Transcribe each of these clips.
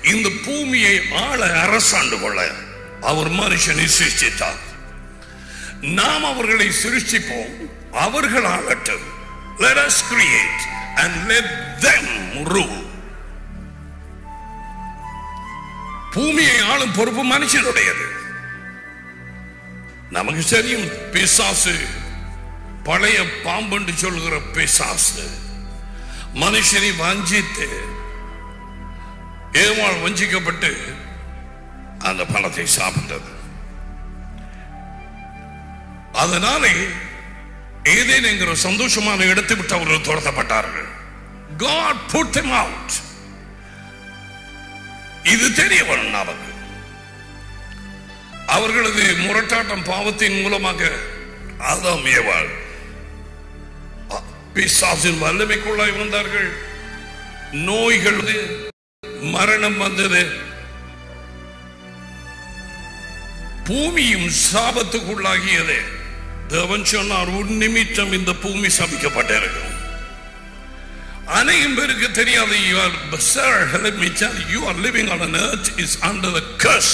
இந்த பூமியை ஆள அரசாண்டு கொள்ள அவர் மனுஷனை சிருஷ்டித்தார் நாம் அவர்களை சிருஷ்டிப்போம் அவர்கள் ஆளட்டும் let us create and let them rule பூமியை ஆளும் பொறுப்பு மனுஷனுடையது நமக்கு தெரியும் பிசாசு பழைய பாம்புன்னு சொல்கிற பிசாசு மனுஷனை வஞ்சித்து ஏவாள் வஞ்சிக்கப்பட்டு அந்த பழத்தை சாப்பிட்டது அதனாலே ஏதேன் என்கிற சந்தோஷமான இடத்தை விட்டு அவர்கள் துரத்தப்பட்டார்கள் God put them out இது தெரிய வரும் நமக்கு அவர்களது முரட்டாட்டம் பாவத்தின் மூலமாக ஆதாம் ஏவாள் அ- பிசாசின் வல்லமைக்குள்ளாய் வந்தார்கள் நோய்கள் வந்து, மரணம் வந்தது பூமியும் சாபத்துக்குள்ளாகியது தேவன் சொன்னார் உன் நிமித்தம் இந்த பூமி சபிக்கப்பட்டிருக்கும் அநேகம் பேருக்கு தெரியாது you are sir let me tell you you are living on an earth is under the curse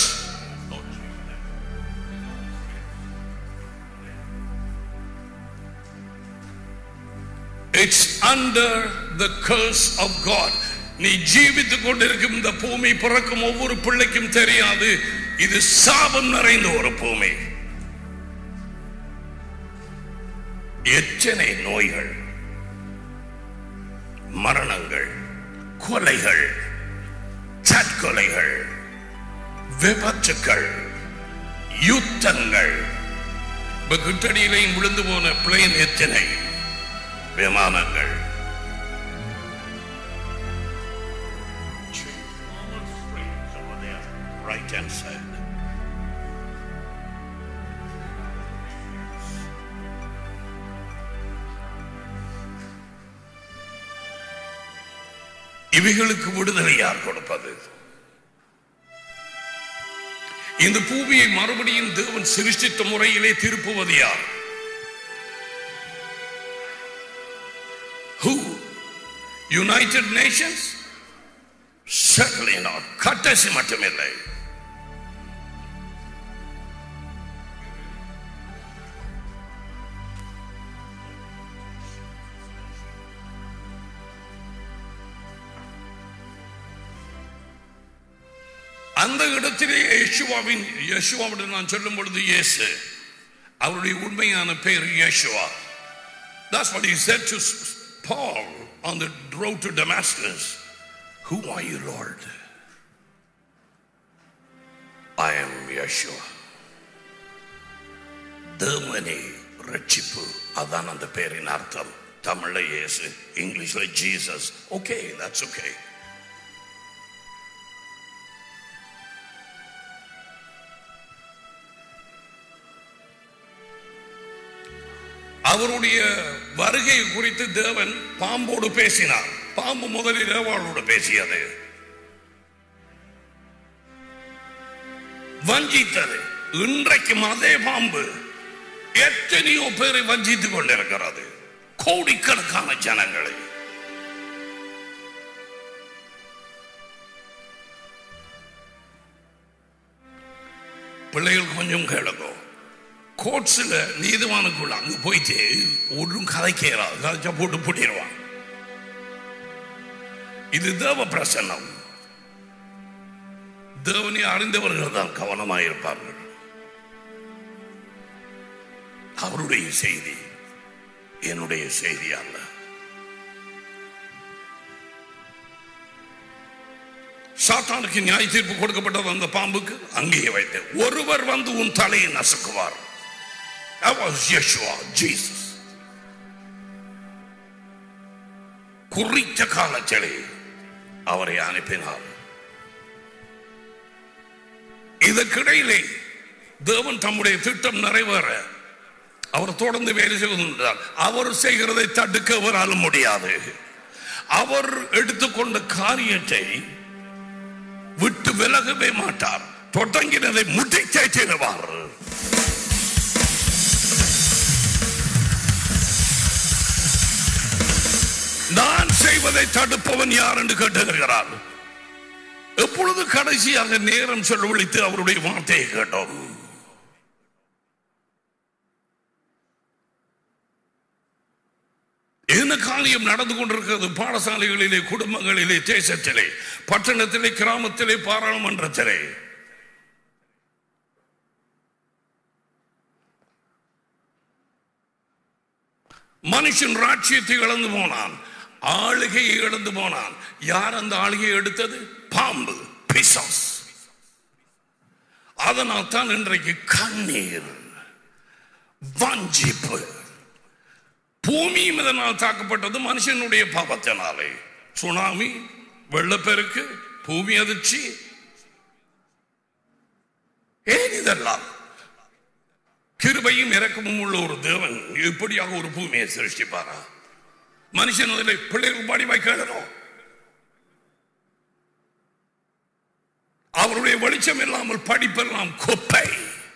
It's under the curse of God. நீ ஜீவித்துக் கொண்டிருக்கும் இந்த பூமி பிறக்கும் ஒவ்வொரு பிள்ளைக்கும் தெரியாது இது சாபம் நிறைந்த ஒரு பூமி எத்தனை நோய்கள் மரணங்கள் கொலைகள் தற்கொலைகள் விபத்துக்கள் யுத்தங்கள் இப்ப கிட்டடியிலையும் விழுந்து போன பிளேன் எத்தனை விமானங்கள் Right hand side. இவைகளுக்கு விடுதலை யார் கொடுப்பது இந்த பூமியை மறுபடியும் தேவன் சிருஷ்டித்த முறையிலே திருப்புவது யார் Who? United Nations? Certainly not. கட்டசி மட்டுமில்லை அந்த இடத்திலே யேசுவாவின் யேசுவாவிடம் நான் சொல்லும் பொழுது இயேசு அவருடைய உண்மையான பெயர் Yeshua That's what he said to Paul on the road to Damascus. Who are you, Lord? I am Yeshua. தேவனே ரட்சிப்பு அதான் அந்த பேரின் அர்த்தம் தமிழ்ல இயேசு இங்கிலீஷ்ல ஜீசஸ் ஓகே தட்ஸ் ஓகே அவருடைய வருகை குறித்து தேவன் பாம்போடு பேசினார் பாம்பு முதலில் ஏவாளோடு பேசியது வஞ்சித்தது இன்றைக்கும் அதே பாம்பு எத்தனையோ பேரை வஞ்சித்துக் கொண்டிருக்கிறது கோடிக்கணக்கான ஜனங்களை பிள்ளைகள் கொஞ்சம் கேளுங்க கோர்ட்ஸில் நீதிவானுக்குள்ள அங்க போயிட்டு ஒன்றும் கதைக்கிறார் கதைச்சா போட்டு பூட்டிடுவான் இது தேவ பிரசன்னம் தேவனை அறிந்தவர்கள் தான் கவனமாக இருப்பார்கள் அவருடைய செய்தி என்னுடைய செய்தி அல்ல சாத்தானுக்கு நியாய தீர்ப்பு கொடுக்கப்பட்டது அந்த பாம்புக்கு அங்கேயே வைத்து ஒருவர் வந்து உன் தலையை நசுக்குவார் That was Yeshua, Jesus. குறித்த காலத்திலே அவரை அனுப்பினார் இதற்கிடையிலே தேவன் தம்முடைய திட்டம் நிறைவேற அவர் தொடர்ந்து வேலை செய்வதால் அவர் செய்கிறதை தடுக்க அவரால் முடியாது அவர் எடுத்துக்கொண்ட காரியத்தை விட்டு விலகவே மாட்டார் தொடங்கினதை முடித்தே தீருவார் நான் செய்வதை தடுப்பவன் யார் என்று கேட்டுகிறார் எப்பொழுது கடைசியாக நேரம் செலவழித்து அவருடைய வார்த்தையை கேட்டோம் என்ன காரியம் நடந்து கொண்டிருக்கிறது பாடசாலைகளிலே குடும்பங்களிலே தேசத்திலே பட்டணத்திலே கிராமத்திலே பாராளுமன்றத்திலே மனுஷன் ராட்சியத்தை இழந்து போனான் ஆளுகையை இழந்து போனான் யார் அந்த ஆளுகையை எடுத்தது பாம்பு பிசாஸ் அதனால் தான் இன்றைக்கு கண்ணீர் வஞ்சிப்பு பூமியும் இதனால் தாக்கப்பட்டது மனுஷனுடைய பாவத்தினாலே சுனாமி வெள்ளப்பெருக்கு பூமி அதிர்ச்சி ஏன் இதெல்லாம் கிருபையும் இறக்கமும் உள்ள ஒரு தேவன் இப்படியாக ஒரு பூமியை சிருஷ்டிப்பாரா மனுஷன் அதில் பிள்ளைகள் பாடிவாய் கேளணும் அவருடைய வெளிச்சம் இல்லாமல் படிப்பெல்லாம் குப்பை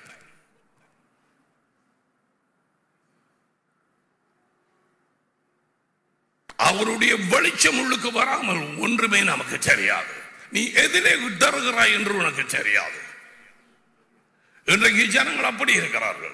அவருடைய வெளிச்சம் உள்ளுக்கு வராமல் ஒன்றுமே நமக்கு தெரியாது நீ எதிலே தருகிறாய் என்று உனக்கு தெரியாது இன்றைக்கு ஜனங்கள் அப்படி இருக்கிறார்கள்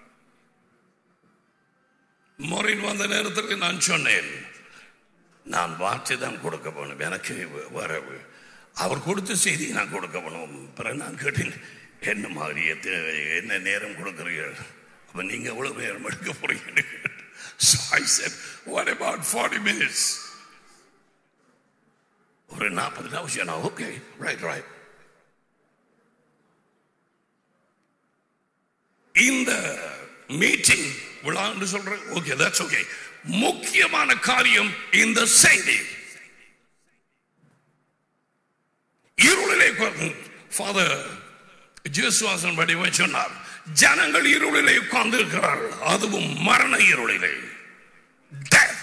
மொரின் வந்த நேரத்தில் நான் சொன்னேன் நான் வார்த்தை தான் கொடுக்க போனோம் எனக்கு வரவு அவர் கொடுத்த செய்தி நான் கொடுக்க போனோம் பிறகு நான் கேட்டேன் என்ன மாதிரி எத்தனை- என்ன நேரம் கொடுக்குறீர்கள் அப்ப நீங்க எவ்வளவு நேரம் எடுக்க போறீங்க So I said, what about 40 minutes? ஒரு நாற்பது நிமிஷம் ஓகே ரைட் ரைட் இந்த மீட்டிங் விழா என்று சொல்றேன் ஓகே தட்ஸ் ஓகே முக்கியமான காரியம் இந்த செய்தி இருளிலே ஃபாதர் ஜேசுவாசன் வடிவ சொன்னார் ஜனங்கள் இருளிலே உட்கார்ந்து இருக்கிறார்கள் அதுவும் மரண இருளிலே Death.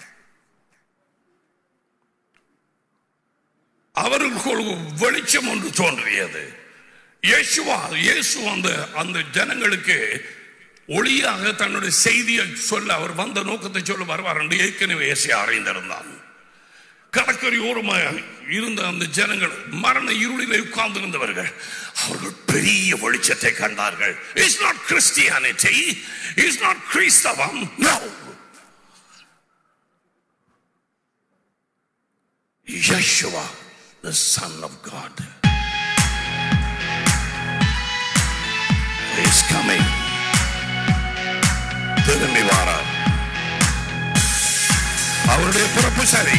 அவர்களுக்கு வெளிச்சம் ஒன்று தோன்றியது இயேசுவா இயேசு அந்த அந்த ஜனங்களுக்கு ஒளியாக தன்னுடைய செய்தியை சொல்ல அவர் வந்த நோக்கத்தை சொல்ல வருவார் என்று ஏற்கனவே இயேசு அறிந்திருந்தான் கடற்கரை ஓரமாக இருந்த அந்த ஜனங்கள் மரண இருளிலே உட்கார்ந்து இருந்தவர்கள் அவர்கள் பெரிய வெளிச்சத்தை கண்டார்கள் is not Christianity is not கிறிஸ்தவம் no Yeshua, the Son of God, is coming. திரும்பி வாரார் அவருடைய பிறப்பு சரி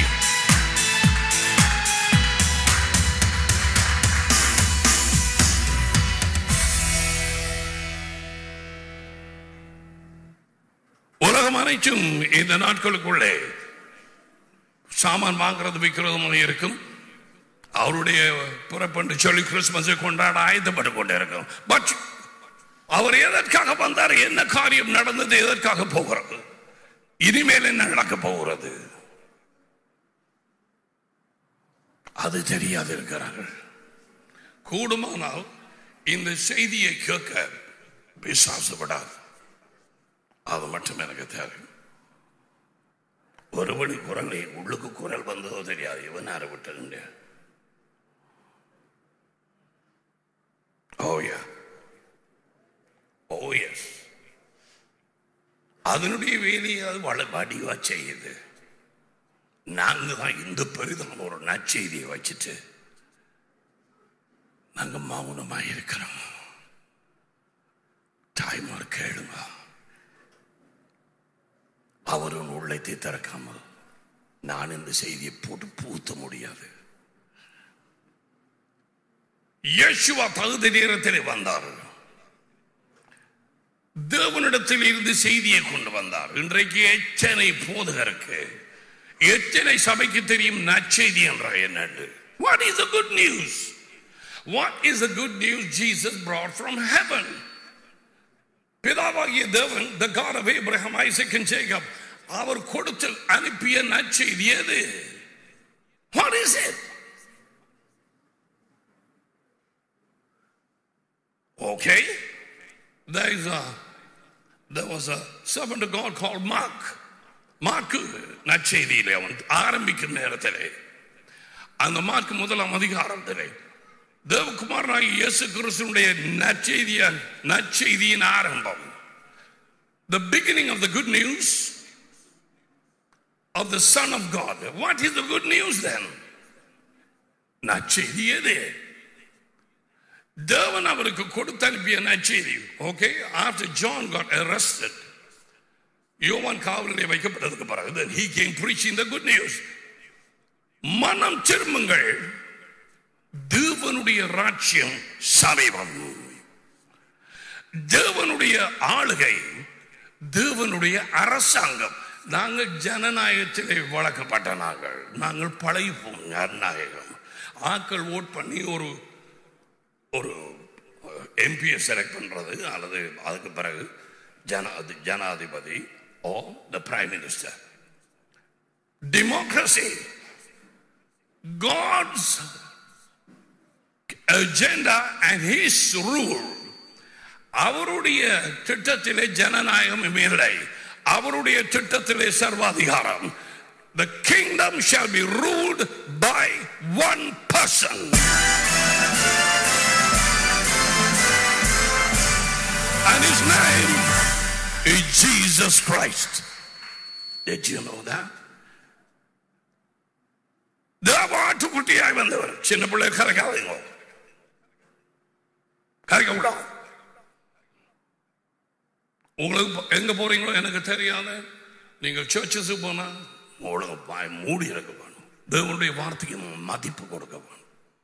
உலகம் அனைத்தும் இந்த நாட்களுக்குள்ளே சாமான் வாங்குறது விற்கிறதும் இருக்கும் அவருடைய பிறப்பென்று சொல்லி கிறிஸ்துமஸை கொண்டாட ஆயத்தப்பட்டு கொண்டே இருக்கும் பட் அவர் எதற்காக வந்தார் என்ன காரியம் நடந்தது எதற்காக போகிறது இனிமேல் என்ன நடக்க போகிறது அது தெரியாது இருக்கிறார்கள் கூடுமானால் இந்த செய்தியை கேட்க பிசாசுபடாது அது மட்டும் எனக்கு தெரியும் ஒரு மணி குரலை உள்ளுக்கு குரல் வந்ததோ தெரியாது இவன் யாரை விட்டு ஓயா ஓ எஸ் அதனுடைய வேலையை அது வள வடிவா செய்யுது நாங்க தான் இந்த பெரிதான ஒரு நற்செய்தியை வச்சுட்டு நாங்க மௌனமா இருக்கிறோம் தாய்மார் கேளுங்க அவர் உன் உள்ளத்தை திறக்காமல் நான் இந்த செய்தியை போட்டு பூத்த முடியாது இயேசுவா தகுதி நேரத்தில் வந்தார் தேவனிடத்தில் இருந்து செய்தியை கொண்டு வந்தார் இன்றைக்கு எச்சனை போதகருக்கு எத்தனை சபைக்கு தெரியும் நற்செய்தி என்றால் என்னன்னு what is the good news what is the good news Jesus brought from heaven பிதாவாகிய தேவன் the God of Abraham Isaac and Jacob அவர் கொடுத்து அனுப்பிய நற்செய்தி எது what is it Okay, there is a there was a servant of God called Mark. Mark நற்செய்தியிலே அவன் ஆரம்பிக்கும் நேரத்திலே அந்த மார்க் முதலாம் அதிகாரத்திலே தேவகுமாரனாகி இயேசு கிறிஸ்துனுடைய நற்செய்திய நற்செய்தியின் ஆரம்பம் the beginning of the good news of the son of god what is the good news then நற்செய்தி எது தேவன் அவருக்கு கொடுத்து அனுப்பிய நற்செய்தி okay after John got arrested யோவான் காவலிலே வைக்கப்பட்டதுக்கு பிறகு then he came preaching the good news மனம் திரும்புங்கள் தேவனுடைய ராஜ்யம் சமீபம் தேவனுடைய ஆளுகை தேவனுடைய அரசாங்கம் நாங்கள் ஜனநாயகத்திலே வளர்க்கப்பட்ட நாங்கள் நாங்கள் பழைப்போம் ஜனநாயகம் ஆக்கள் ஓட் பண்ணி ஒரு ஒரு எம்பியை செலக்ட் பண்றது அல்லது அதுக்கு பிறகு ஜனா ஜனாதிபதி or the prime minister democracy God's agenda and his rule அவருடைய திட்டத்திலே ஜனநாயகம் இல்லை அவருடைய திட்டத்திலே சர்வாதிகாரம் the kingdom shall be ruled by one person and his name is Jesus Christ did you know that தேவாட்டுக்குட்டியாய் வந்தவர் சின்ன பிள்ளை கரைக்காதீங்க கரைக்க விடாது உங்களுக்கு எங்க போறீங்களோ எனக்கு தெரியாது நீங்கள் சர்ச்சஸ் போனா உங்களுக்கு வாய் மூடி இருக்க வேணும் தேவனுடைய வார்த்தைக்கு மதிப்பு கொடுக்க வேணும்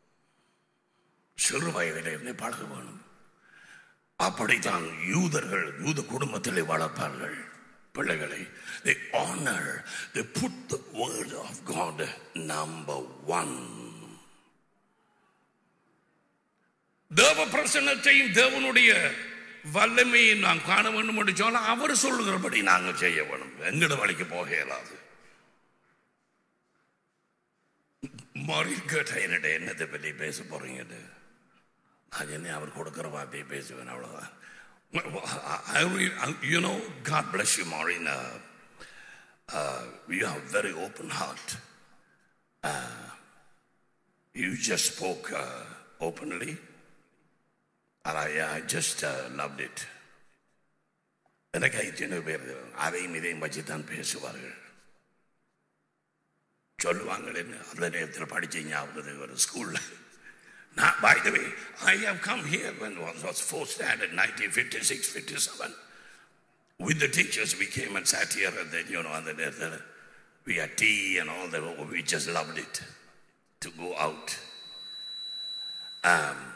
சிறு வயதிலே இருந்து பழக வேணும் அப்படித்தான் யூதர்கள் யூத குடும்பத்திலே வளர்ப்பார்கள் பிள்ளைகளை they honor they put the word of God number one தேவ பிரசன்னத்தையும் தேவனுடைய வல்லமையை நாம் காண வேண்டும் என்று சொன்னால் அவர் சொல்லுகிறபடி நாங்கள் செய்ய வேணும் எங்கட வழிக்கு போக இயலாது மறி கேட்ட என்னட்ட என்னத்தை பற்றி பேச போறீங்க நான் என்ன அவர் கொடுக்கிற வார்த்தையை பேசுவேன் அவ்வளவுதான் I read, you know, God bless you, Maureen. Uh, uh, you have very open heart. Uh, you just spoke uh, openly. And I, I just uh, loved it. எனக்கு ஐத்தின பேர் அதையும் இதையும் வச்சு தான் பேசுவார்கள் சொல்லுவாங்களேன்னு அந்த நேரத்தில் படிச்ச ஞாபகம் ஒரு ஸ்கூல்ல நான் by the way I have come here when was was fourth standard 1956 57 with the teachers we came and sat here and then you know and then uh, we had tea and all that we just loved it to go out um,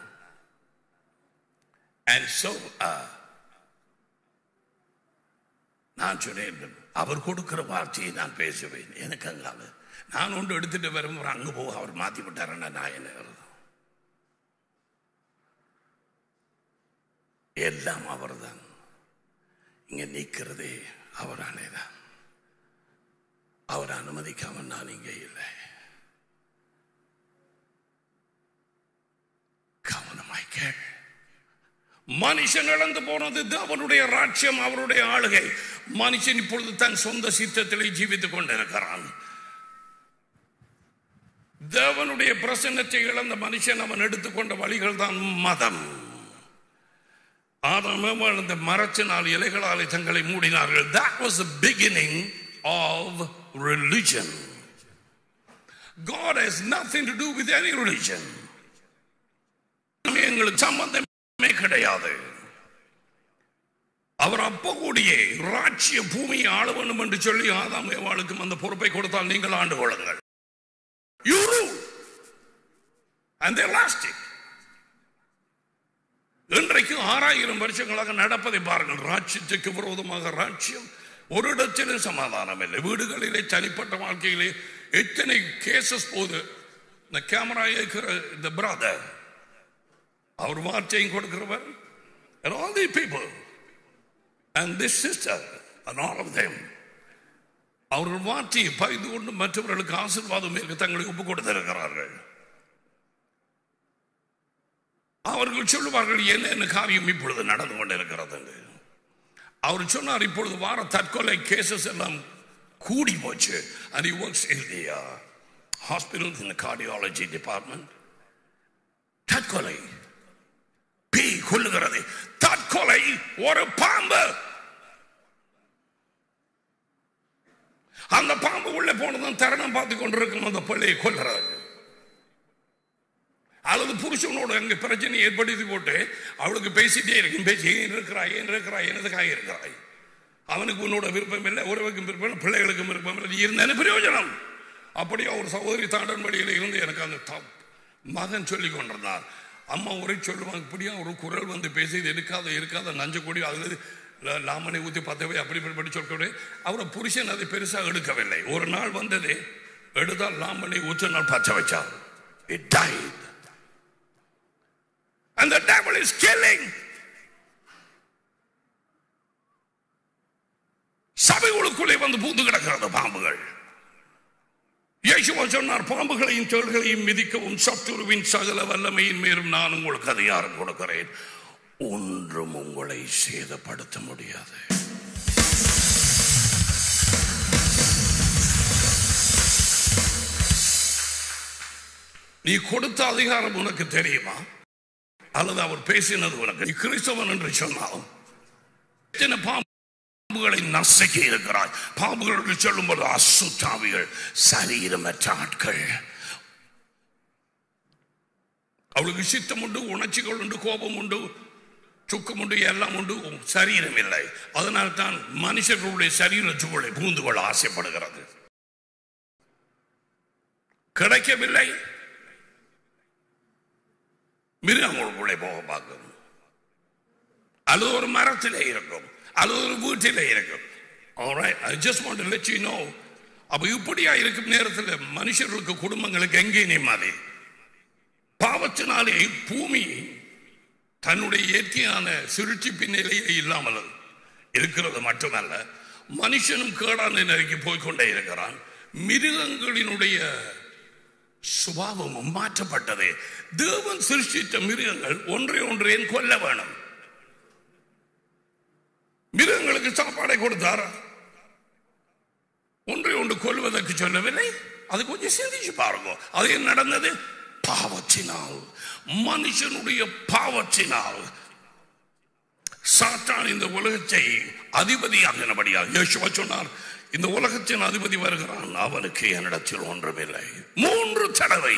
And so, uh, நான் சொன்னேன் அவர் கொடுக்கிற வார்த்தையை நான் பேசுவேன் எனக்கு அங்கால நான் ஒன்று எடுத்துட்டு வரும் அங்க போக அவர் மாத்தி விட்டாருன்னா நான் என்ன அர்த்தம்? எல்லாம் அவர்தான் இங்க நிற்கிறதே அவராலே தான் அவர் அனுமதிக்காம நான் இங்கே இல்லை கவனமாய் கேள் மனுஷன் இழந்து போனது அவனுடைய ராட்சியம் அவருடைய ஆளுகை மனுஷன் இப்பொழுது தன் சொந்த சித்தத்திலே ஜீவித்துக் கொண்டிருக்கிறான் தேவனுடைய பிரசன்னத்தை இழந்த மனுஷன் அவன் எடுத்துக்கொண்ட வழிகள் தான் மதம் ஆதாம் அந்த மரத்தினால் இலைகளாலே தங்களை மூடினார்கள் that was the beginning of religion God has nothing to do with any religion எங்களுக்கு சம்பந்தமே கிடையாது அவர் அப்ப கூடியே ராட்சிய பூமியை ஆள வேண்டும் என்று சொல்லி ஆதாம் ஏவாளுக்கும் அந்த பொறுப்பை கொடுத்தால் நீங்கள் ஆண்டு கொள்ளுங்கள் You rule. And they lasted. இன்றைக்கு ஆறாயிரம் வருஷங்களாக நடப்பதை பாருங்கள் ராட்சியத்துக்கு விரோதமாக ராட்சியம் ஒரு இடத்திலும் சமாதானம் இல்லை வீடுகளிலே தனிப்பட்ட வாழ்க்கையிலே எத்தனை கேசஸ் போது இந்த கேமரா இருக்கிற இந்த பிரதர் அவர் வார்த்தையும் கொடுக்கிறவர் and all the people and this sister and all of them அவர்கள் வார்த்தையை பகிர்ந்து கொண்டு மற்றவர்களுக்கு ஆசீர்வாதம் இருக்க தங்களை ஒப்பு கொடுத்திருக்கிறார்கள் அவர்கள் சொல்லுவார்கள் என்னென்ன காரியம் இப்பொழுது நடந்து கொண்டிருக்கிறது என்று. அவர் சொன்னார் இப்பொழுது வார தற்கொலை கேசஸ் எல்லாம் கூடி போச்சு and he works in the uh, hospital in the cardiology department. தற்கொலை பேய் கொல்லுகிறது தற்கொலை ஒரு பாம்பு அந்த பாம்பு உள்ள போனதும் தருணம் பார்த்து கொண்டிருக்கும் அந்த பிள்ளையை கொல்லுறது அல்லது புருஷனோட அங்க பிரச்சனை ஏற்படுத்தி போட்டு அவளுக்கு பேசிட்டே இருக்கும் பேசி ஏன் இருக்கிறாய் ஏன் இருக்கிறாய் என்னதுக்காக இருக்கிறாய் அவனுக்கு உன்னோட விருப்பம் இல்லை உறவுக்கும் விருப்பம் இல்லை பிள்ளைகளுக்கும் விருப்பம் இல்லை நீ இருந்தாலும் பிரயோஜனம் அப்படியே ஒரு சகோதரி தாண்டன் வழியில் இருந்து எனக்கு அந்த த- மகன் சொல்லி கொண்டிருந்தார் அம்மா ஒரே சொல்லுவாங்க இப்படியா ஒரு குரல் வந்து பேசி இது இருக்காத இருக்காத நஞ்ச கொடி அதில் ல- லாமனை ஊற்றி பத்தவை அப்படி இப்படி படி சொல்லக்கூட அவரை புருஷன் அதை பெருசாக எடுக்கவில்லை ஒரு நாள் வந்தது எடுத்தால் லாமனை ஊற்ற நாள் பச்சை வச்சார் It died. And the devil is killing. சபைகளுக்குள்ளே வந்து பூந்து கிடக்கிறது பாம்புகள் இயேசுவா சொன்னார் பாம்புகளையும் தோள்களையும் மிதிக்கவும் சத்துருவின் சகல வல்லமையின் மேலும் நான் உங்களுக்கு அதிகாரம் கொடுக்கிறேன் ஒன்றும் உங்களை சேதப்படுத்த முடியாது நீ கொடுத்த அதிகாரம் உனக்கு தெரியுமா அல்லது அவர் பேசினது உனக்கு நீ கிறிஸ்தவன் என்று சொன்னாலும் எத்தனை பாம்புகளை நசுக்கி இருக்கிறாய் பாம்புகளுக்கு சொல்லும்போது அசுத்தாவிகள் சரீரமற்ற ஆட்கள் அவளுக்கு சித்தம் உண்டு உணர்ச்சிகள் உண்டு கோபம் உண்டு துக்கம் உண்டு எல்லாம் உண்டு சரீரம் இல்லை அதனால் தான் மனுஷர்களுடைய சரீரத்துக்குள்ளே பூந்து கொள்ள ஆசைப்படுகிறது கிடைக்கவில்லை மிருகங்களுக்குள்ளே போக பார்க்கும் அல்லது ஒரு மரத்திலே இருக்கும் அல்லது ஒரு வீட்டிலே இருக்கும் Alright, I just want to let you know அப்ப இப்படியா இருக்கும் நேரத்தில் மனுஷர்களுக்கு குடும்பங்களுக்கு எங்கே நிம்மதி பாவத்தினாலே பூமி தன்னுடைய இயற்கையான சுருட்சிப்பு நிலையே இல்லாமல் இருக்கிறது மட்டுமல்ல மனுஷனும் கேடான நிலைக்கு போய்க்கொண்டே இருக்கிறான் மிருகங்களினுடைய சுபாவமும் மாற்றப்பட்டது தேவன் சிருஷ்டித்த மிருகங்கள் ஒன்றை ஒன்றையும் கொல்ல வேணும் மிருகங்களுக்கு சாப்பாடை கொடுத்தாரா ஒன்றை ஒன்று கொல்வதற்கு சொல்லவில்லை அது கொஞ்சம் சிந்திச்சு பாருங்க அது என்ன நடந்தது பாவத்தினால் மனுஷனுடைய பாவத்தினால் சாத்தான் இந்த உலகத்தை அதிபதியாகினபடியாக இயேசுவா சொன்னார் இந்த உலகத்தின் அதிபதி வருகிறான் அவனுக்கு என்னிடத்தில் ஒன்றுமில்லை மூன்று தடவை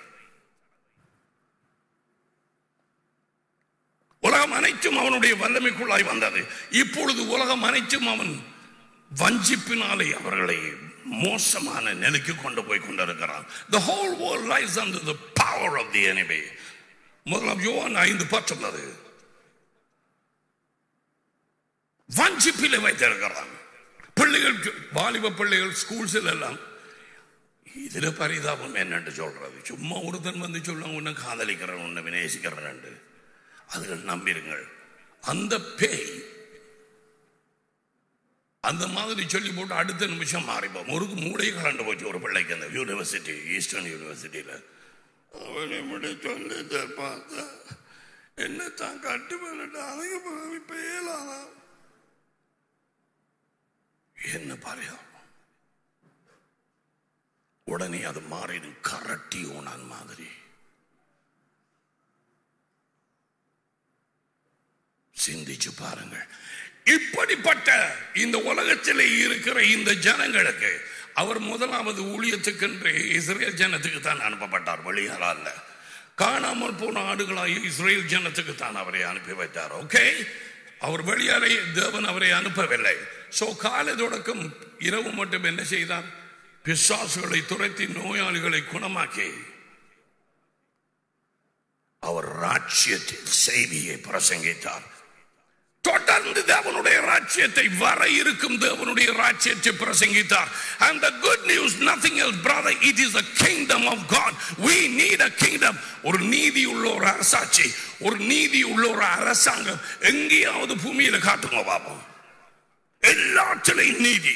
உலகம் அனைத்தும் அவனுடைய வல்லமைக்குள்ளாய் வந்தது இப்பொழுது உலகம் அனைத்தும் அவன் வஞ்சிப்பினாலே அவர்களை மோசமான நிலைக்கு கொண்டு போய் கொண்டிருக்கிறான் the whole world lies under the power of the enemy முதலாம் யோவான் ஐந்து பத்தொன்பது வஞ்சிப்பில் வைத்திருக்கிறான் பிள்ளைகள் வாலிப பிள்ளைகள் ஸ்கூல்ஸில் எல்லாம் இதுல பரிதாபம் என்னன்னு சொல்றது சும்மா ஒருத்தன் வந்து சொல்லுவாங்க உன்னை காதலிக்கிறேன் உன்னை விநேசிக்கிறேன் அதுகள் நம்பிருங்கள் அந்த பேய் அந்த மாதிரி சொல்லி போட்டு அடுத்த நிமிஷம் மாறிப்போம் ஒரு மூளை கலண்டு போச்சு ஒரு பிள்ளைக்கு அந்த யூனிவர்சிட்டி ஈஸ்டர்ன் யூனிவர்சிட்டியில அவன் எப்படி சொல்லிட்டு பார்த்தா என்ன தான் கட்டு பண்ணிட்டு அதுக்கு இப்ப ஏலானா என்ன பாரியா உடனே அது மாறிடும் கரட்டி ஓனான் மாதிரி சிந்திச்சு பாருங்கள் இப்படிப்பட்ட இந்த உலகத்தில் இருக்கிற இந்த ஜனங்களுக்கு அவர் முதலாவது ஊழியத்துக்கென்று இஸ்ரேல் ஜனத்துக்கு தான் அனுப்பப்பட்டார் வெளியாரா அல்ல காணாமல் போன ஆடுகளாய் இஸ்ரேல் ஜனத்துக்கு தான் அவரை அனுப்பி வைத்தார் ஓகே அவர் வெளியாரை தேவன் அவரை அனுப்பவில்லை சோ காலை தொடக்கம் இரவு மட்டும் என்ன செய்தார் பிசாசுகளை துரத்தி நோயாளிகளை குணமாக்கி அவர் ராட்சியத்தில் செய்தியை பிரசங்கித்தார் தொடர்ந்து தேவனுடைய ராஜ்யத்தை வர இருக்கும் தேவனுடைய ராஜ்யத்தை பிரசங்கித்தார் and the good news nothing else brother it is the kingdom of god we need a kingdom ஒரு நீதி உள்ள ஒரு அரசாட்சி ஒரு நீதி உள்ள ஒரு அரசாங்கம் எங்கேயாவது பூமியில காட்டுங்க பாப்போம் எல்லாத்திலையும் நீதி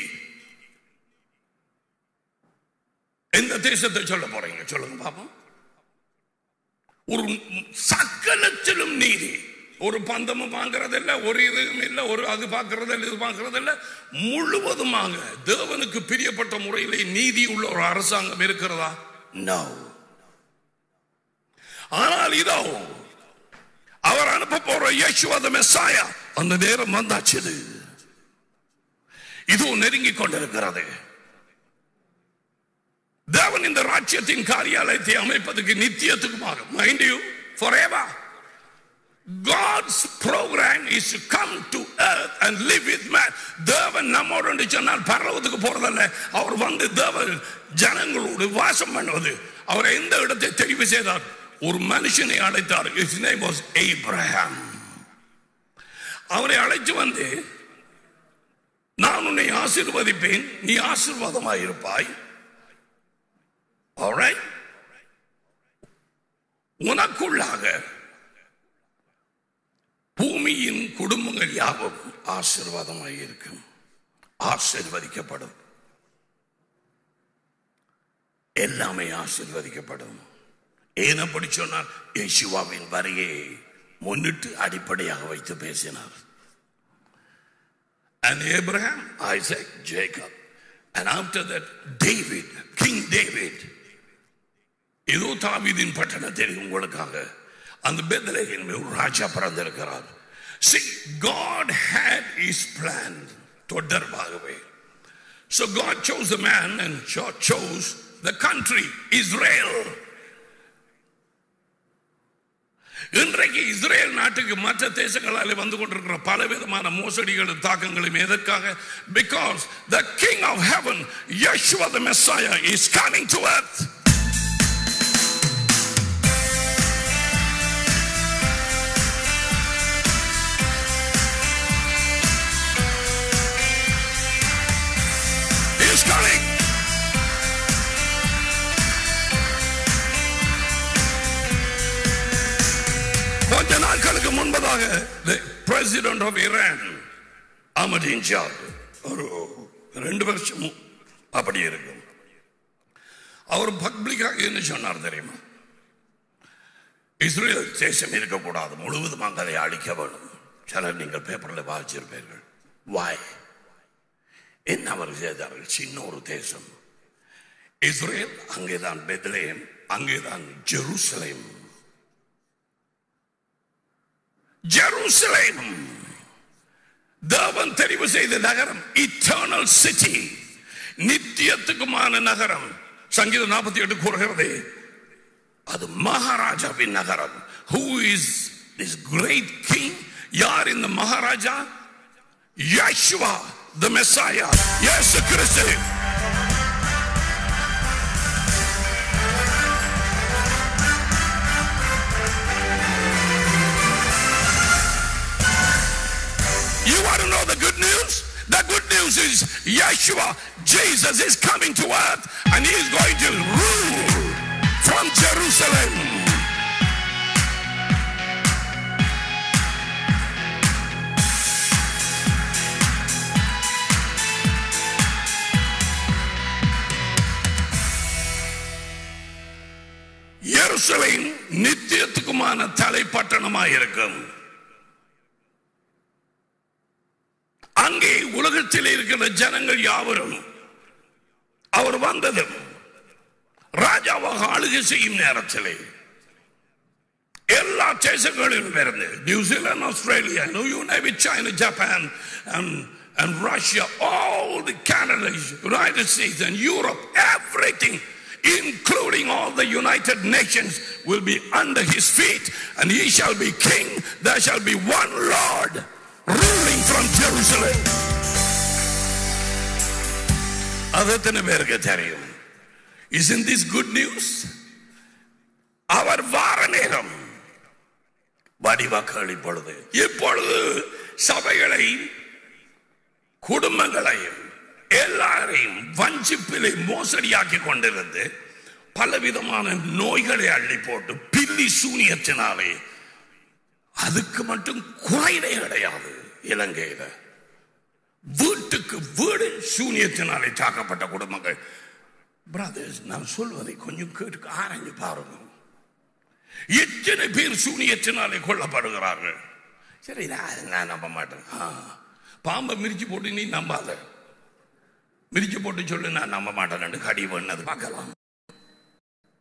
எந்த தேசத்தை சொல்ல போறீங்க சொல்லுங்க பாப்போம் ஒரு சக்கலத்திலும் நீதி ஒரு பந்தமும் வாங்குறதில்ல ஒரு இதுவும் இல்லை ஒரு அது பார்க்கறதில்ல இது பார்க்கறதில்ல முழுவதுமாக தேவனுக்கு பிரியப்பட்ட முறையிலே நீதி உள்ள ஒரு அரசாங்கம் இருக்கிறதா நோ ஆனால் இதோ அவர் அனுப்ப போற இயேசுவாத மெஸ்ஸாயா அந்த நேரம் வந்தாச்சு இது. இதுவும் நெருங்கிக் கொண்டிருக்கிறது தேவன் இந்த ராஜ்யத்தின் காரியாலயத்தை அமைப்பதற்கு நித்தியத்துக்குமாக mind you forever God's program is to come to earth and live with man. தேவன் நம்மோடு என்று சொன்னால் பரலோகத்துக்கு போறதல்ல அவர் வந்து தேவன் ஜனங்களோடு வாசம் பண்ணுவது அவர் எந்த இடத்தை தெரிவு செய்தார் ஒரு மனுஷனை அழைத்தார் his name was Abraham அவரை அழைத்து வந்து நான் உன்னை ஆசீர்வதிப்பேன் நீ ஆசீர்வாதமாயிருப்பாய் Alright? உனக்குள்ளாக பூமியின் குடும்பங்கள் யாவும் ஆசீர்வாதமாய் இருக்கும் ஆசீர்வதிக்கப்படும் எல்லாமே ஆசீர்வதிக்கப்படும் ஏன் அப்படி சொன்னார் யேசுவாவின் வரையை முன்னிட்டு அடிப்படையாக வைத்து பேசினார் And Abraham, Isaac, Jacob. And after that, David, King David. இதோ தாவீதின் பட்டணத்தில் உங்களுக்காக அந்த பெத்லகேமில் ஒரு ராஜா பிறந்திருக்கிறார் See, God had his plan தொடர்பாகவே So God chose a man and cho- chose the country, Israel. இன்றைக்கு இஸ்ரேல் நாட்டுக்கு மற்ற தேசங்களால் வந்து கொண்டிருக்கிற பல விதமான மோசடிகளும் தாக்கங்களும் எதற்காக because the king of heaven Yeshua the messiah is coming to earth He is coming. கொஞ்ச நாட்களுக்கு முன்பதாக பிரசிடென்ட் ஆஃப் இரான் அமதின்ஜாத் ஒரு ரெண்டு வருஷம் அப்படி இருக்கும் அவர் பப்ளிக்காக என்ன சொன்னார் தெரியுமா இஸ்ரேல் தேசம் இருக்கக்கூடாது முழுவதுமாக அதை அழிக்க வேண்டும் சிலர் நீங்கள் பேப்பரில் வாசிச்சிருப்பீர்கள் வாய் என்ன அவர் செய்தார்கள் சின்ன ஒரு தேசம் இஸ்ரேல் அங்கேதான் பெத்லேயம் அங்கேதான் ஜெருசலேம் ஜெருசலேம் தேவன் தெரிவு செய்த நகரம் இட்டர்னல் சிட்டி நித்தியத்துக்குமான நகரம் சங்கீதம் நாற்பத்தி எட்டு கூறுகிறது அது மகாராஜாவின் நகரம் who is this great king யார் இந்த மகாராஜா யேசுவா த மெஸ்ஸாயா இயேசு கிறிஸ்து You want to know the good news? The good news is Yeshua, Jesus is coming to earth and he is going to rule from Jerusalem. எருசலேம் நித்தியத்துக்குமான தலைப்பட்டணமாயிருக்கும் அங்கே உலகத்தில் இருக்கிற ஜனங்கள் யாவரும் அவர் வந்ததும் ராஜாவாக ஆளுகை செய்யும் நேரத்திலே எல்லா தேசங்களிலும் இருந்து New Zealand Australia united China Japan and Russia, all the Canada, United States and Europe, everything, including all the United Nations, will be under his feet, and he shall be king. There shall be one Lord ruling from Jerusalem. அது எத்தனை பேருக்கு தெரியும் Isn't this good news? அவர் வார நேரம் வடிவாக்கள் இப்பொழுது இப்பொழுது சபைகளை குடும்பங்களையும் எல்லாரையும் வஞ்சிப்பிலே மோசடியாக்கி கொண்டிருந்து பலவிதமான நோய்களை அள்ளி போட்டு பில்லி சூனியத்தினாலே அதுக்கு மட்டும் குறைவே கிடையாது இலங்கையில வீட்டுக்கு வீடு சூனியத்தினாலே தாக்கப்பட்ட குடும்பங்கள் பிரதர்ஸ் நான் சொல்வதை கொஞ்சம் கேட்டு ஆராய்ஞ்சு பாருங்க எத்தனை பேர் சூனியத்தினாலே கொல்லப்படுகிறார்கள் சரி நான் நான் நம்ப மாட்டேன் ஆ, பாம்பை மிரிச்சு போட்டு நீ நம்பாத மிரிச்சு போட்டு சொல்லு நான் நம்ப மாட்டேன் கடி பண்ணது பார்க்கலாம்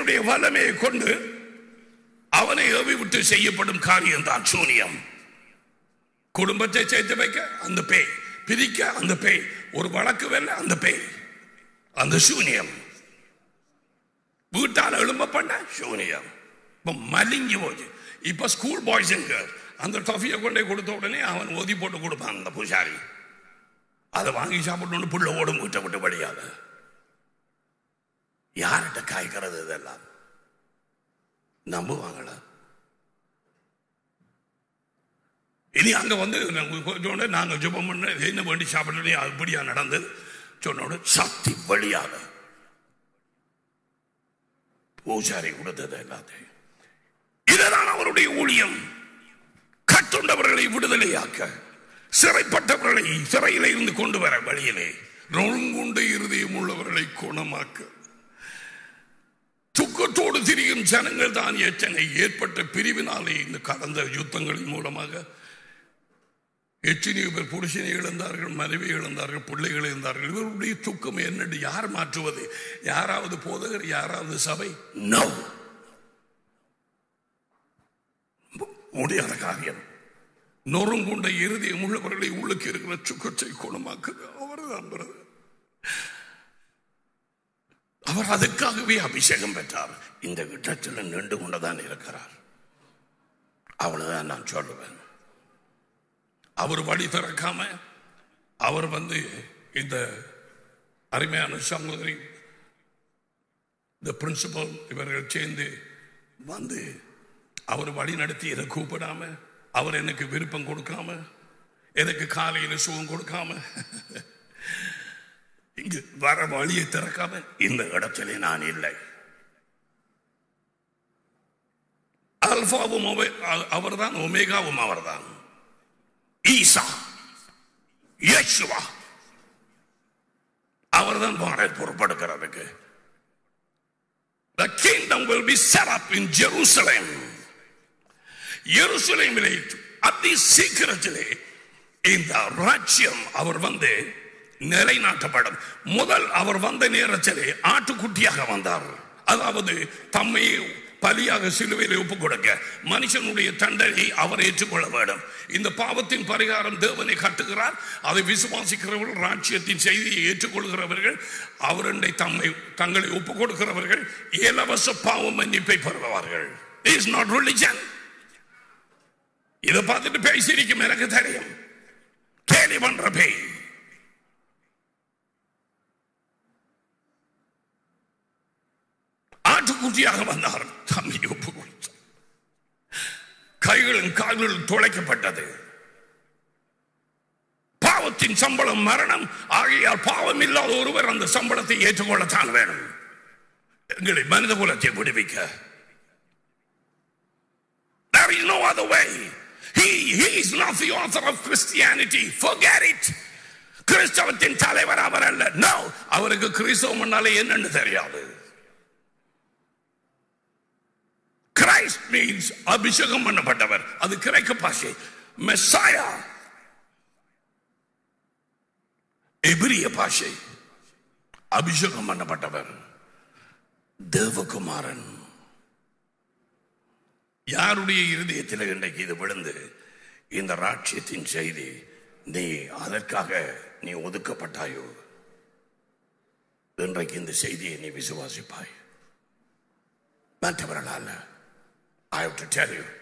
பிசாசினுடைய வல்லமையை கொண்டு அவனை ஏவி விட்டு செய்யப்படும் காரியம் தான் சூனியம் குடும்பத்தை சேர்த்து வைக்க அந்த பேய் பிரிக்க அந்த பேய் ஒரு வழக்கு வெல்ல அந்த பேய் அந்த சூனியம் வீட்டால் எழும்ப பண்ண சூனியம் இப்ப மலிங்கி போச்சு இப்ப ஸ்கூல் பாய்ஸுங்க அந்த டஃபியை கொண்டே கொடுத்த உடனே அவன் ஒதி போட்டு கொடுப்பான் அந்த பூசாரி அதை வாங்கி சாப்பிட்டு புள்ள ஓடும் வீட்டை விட்டு படியாத யார்கிட்ட காய்க்கிறது இதெல்லாம் நம்புவாங்களா இனி அங்க வந்து நாங்க சொன்ன நாங்க ஜெபம் பண்ண என்ன வேண்டி சாப்பிடணும் அப்படியா நடந்தது சொன்னோட சக்தி வழியாக பூஜாரி கொடுத்தது எல்லாத்தையும் இதுதான் அவருடைய ஊழியம் கட்டுண்டவர்களை விடுதலையாக்க சிறைப்பட்டவர்களை சிறையில இருந்து கொண்டு வர வழியிலே நொறுங்குண்ட இருதயம் உள்ளவர்களை குணமாக்க துக்கத்தோடு திரியும் ஜனங்கள் தான் எச்சனை ஏற்பட்ட பிரிவினாலே இந்த கடந்த யுத்தங்களின் மூலமாக எத்தனையோ பேர் புருஷனை இழந்தார்கள் மனைவி இழந்தார்கள் பிள்ளைகள் இழந்தார்கள் இவருடைய துக்கம் என்னென்று யார் மாற்றுவது யாராவது போதகர் யாராவது சபை நோ முடியாத காரியம் நொறுங்குண்ட இருதயம் உள்ளவர்களை உள்ளுக்கு இருக்கிற சுக்கத்தை குணமாக்குது அவர் தான் அவர் அதுக்காகவே அபிஷேகம் பெற்றார் இந்த இடத்தில் நின்று கொண்டுதான் இருக்கிறார் அவ்வளவுதான் நான் சொல்லுவேன் அவர் வழி திறக்காம அவர் வந்து இந்த அருமையான சகோதரி இந்த பிரின்சிபல் இவர்கள் சேர்ந்து வந்து அவர் வழி நடத்தி என்னை கூப்பிடாம அவர் எனக்கு விருப்பம் கொடுக்காம எனக்கு காலையில் சுகம் கொடுக்காம இங்கு வர வழியை திறக்காம இந்த இடத்திலே நான் இல்லை அல்பாவும் அவர்தான் ஒமேகாவும் அவர்தான் ஈசா யேசுவா அவர்தான் பாடல் பொறுப்படுக்கிறதுக்கு The kingdom will be set up in Jerusalem. எருசலேமிலே அதி சீக்கிரத்திலே இந்த ராஜ்யம் அவர் வந்து நிலைநாட்டப்படும் முதல் அவர் வந்த நேரத்திலே ஆட்டுக்குட்டியாக வந்தார் அதாவது தம்மை பலியாக சிலுவையில் ஒப்புக் கொடுக்க மனுஷனுடைய தண்டனை அவர் ஏற்றுக்கொள்ள வேண்டும் இந்த பாவத்தின் பரிகாரம் தேவனை கட்டுகிறார் அதை விசுவாசிக்கிறவர்கள் ராஜ்யத்தின் செய்தியை ஏற்றுக்கொள்கிறவர்கள் அவருடைய தம்மை தங்களை ஒப்புக் கொடுக்கிறவர்கள் இலவச பாவ மன்னிப்பை பெறுவார்கள் இஸ் நாட் ரிலிஜன் இதை பார்த்துட்டு பேய் சிரிக்கும் எனக்கு தெரியும் கேலி பண்ற பேய் ஆட்டுக்குட்டியாக வந்தார் தம்மை ஒப்பு கொடுத்தார் கைகளும் கால்களும் துளைக்கப்பட்டது பாவத்தின் சம்பளம் மரணம் ஆகையால் பாவம் இல்லாத ஒருவர் அந்த சம்பளத்தை ஏற்றுக்கொள்ளத்தான் வேணும் எங்களை மனித குலத்தை விடுவிக்க There is no other way. He, he is not the author of Christianity. Forget it. கிறிஸ்தவத்தின் தலைவர் அவர் அல்ல நோ அவருக்கு கிறிஸ்தவம் என்னன்னு தெரியாது கிரைஸ்ட் மீன்ஸ் அபிஷேகம் பண்ணப்பட்டவர் அது கிரைக்க பாஷை மெஸ்ஸாயா எபிரிய பாஷை அபிஷேகம் பண்ணப்பட்டவர் தேவகுமாரன் யாருடைய இருதயத்தில் இன்றைக்கு இது விழுந்து இந்த ராட்சியத்தின் செய்தி நீ அதற்காக நீ ஒதுக்கப்பட்டாயோ இன்றைக்கு இந்த செய்தியை நீ விசுவாசிப்பாய் மற்றவர்களால் I have to tell you.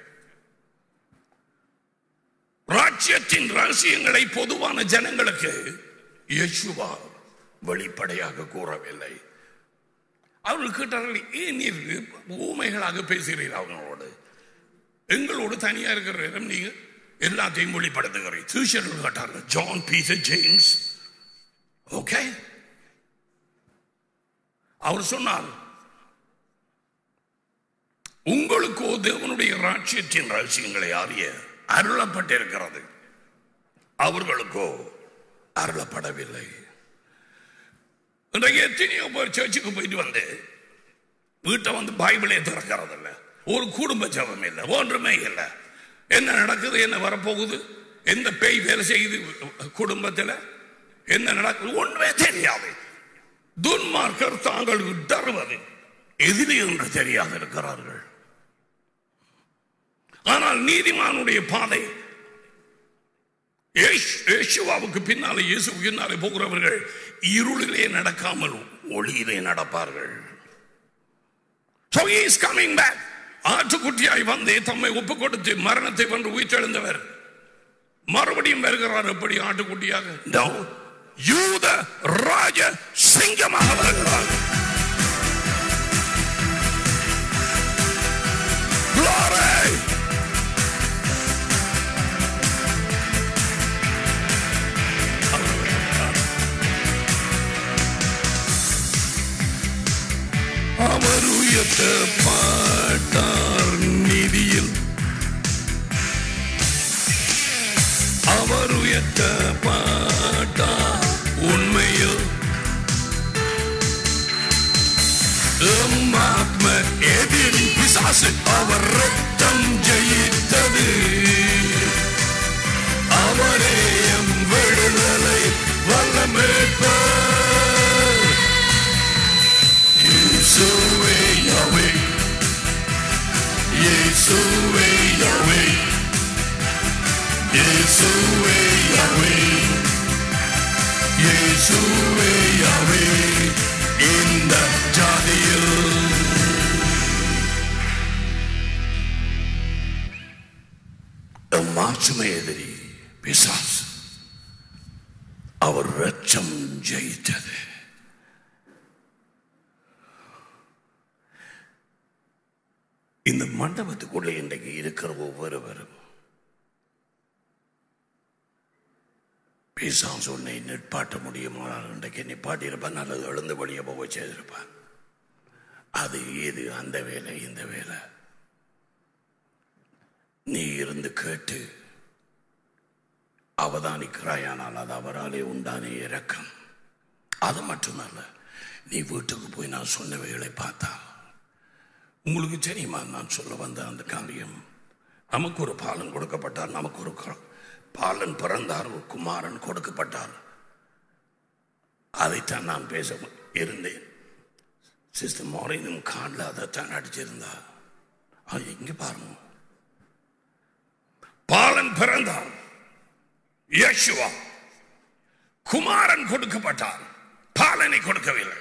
ராஜ்யத்தின் ரகசியங்களை பொதுவான ஜனங்களுக்கு யேசுவா வெளிப்படையாக கூறவில்லை அவர்கள் கேட்டார்கள் ஏன் நீர் ஊமைகளாக பேசுகிறீர் அவங்களோடு எங்களோடு தனியா இருக்கிற நேரம் நீங்க எல்லாத்தையும் வெளிப்படுத்துகிறீர் சீஷர்கள் கேட்டார்கள் ஜான் பீட்டர் ஜேம்ஸ் ஓகே அவர் சொன்னார் உங்களுக்கோ தேவனுடைய ராட்சியத்தின் ரகசியங்களை அறிய அருளப்பட்டிருக்கிறது அவர்களுக்கோ அருளப்படவில்லை இன்றைக்கு எத்தனையோ பேர் சர்ச்சுக்கு போயிட்டு வந்து வீட்டை வந்து பைபிளே திறக்கிறது இல்லை ஒரு குடும்ப ஜபம் இல்லை ஒன்றுமே இல்லை என்ன நடக்குது என்ன வரப்போகுது எந்த பேய் வேலை செய்யுது குடும்பத்தில் என்ன நடக்குது ஒன்றுமே தெரியாது துன்மார்க்கர் தாங்களுக்கு தருவது எதிரி என்று தெரியாது இருக்கிறார்கள் ஆனால் நீதிமானுடைய பாதை இயேசு- இயேசுவாவுக்கு பின்னாலே இயேசு பின்னாலே போகிறவர்கள் இருளிலே நடக்காமல் ஒளியிலே நடப்பார்கள் So he is coming back. ஆட்டுக்குட்டியாய் வந்து தம்மை ஒப்பு கொடுத்து மரணத்தை வென்று உயிர்த்தெழுந்தவர் மறுபடியும் வருகிறார் எப்படி ஆட்டுக்குட்டியாக No. யூத ராஜ சிங்கமாக வருகிறார் Glory! அவர் உயர்த்தப்பட்டார் நீதியில் அவர் உயர்த்தப்பட்டார் உண்மையில் எம் ஆத்ம எதிரி பிசாசு அவர் ரத்தம் ஜெயித்தது அவரே எம் விடுதலை வல்லமேற்பர் இயேசுவே யஹ்வே இயேசுவே யஹ்வே இயேசுவே யஹ்வே இயேசுவே யஹ்வே இந்த ஜாதியில் மாற்றுமை எதிரி பிசாஸ் அவர் ரச்சம் ஜெயித்தது இந்த மண்டபத்துக்குள்ள இன்றைக்கு இருக்கிற ஒவ்வொருவரும் பிசாசு உன்னை நிற்பாட்ட முடியுமானால் இன்றைக்கு நிப்பாட்டியிருப்பான் அல்லது எழுந்து வழிய போக செய்திருப்பான் அது இது அந்த வேலை இந்த வேலை நீ இருந்து கேட்டு அவதானிக்கிறாயானால் அது அவராலே உண்டான இரக்கம் அது மட்டுமல்ல நீ வீட்டுக்கு போய் நான் சொன்னவைகளை பார்த்தா உங்களுக்கு தெரியுமா நான் சொல்ல வந்த அந்த காரியம் நமக்கு ஒரு பாலன் கொடுக்கப்பட்டார் நமக்கு ஒரு க- பாலன் பிறந்தார் ஒரு குமாரன் கொடுக்கப்பட்டார் அதைத்தான் நான் பேச இருந்தேன் சிஸ்டர் மாரினும் காலில் அதைத்தான் அடிச்சிருந்தா அது இங்க பாருங்க பாலன் பிறந்தார் யேசுவா குமாரன் கொடுக்கப்பட்டார் பாலனை கொடுக்கவில்லை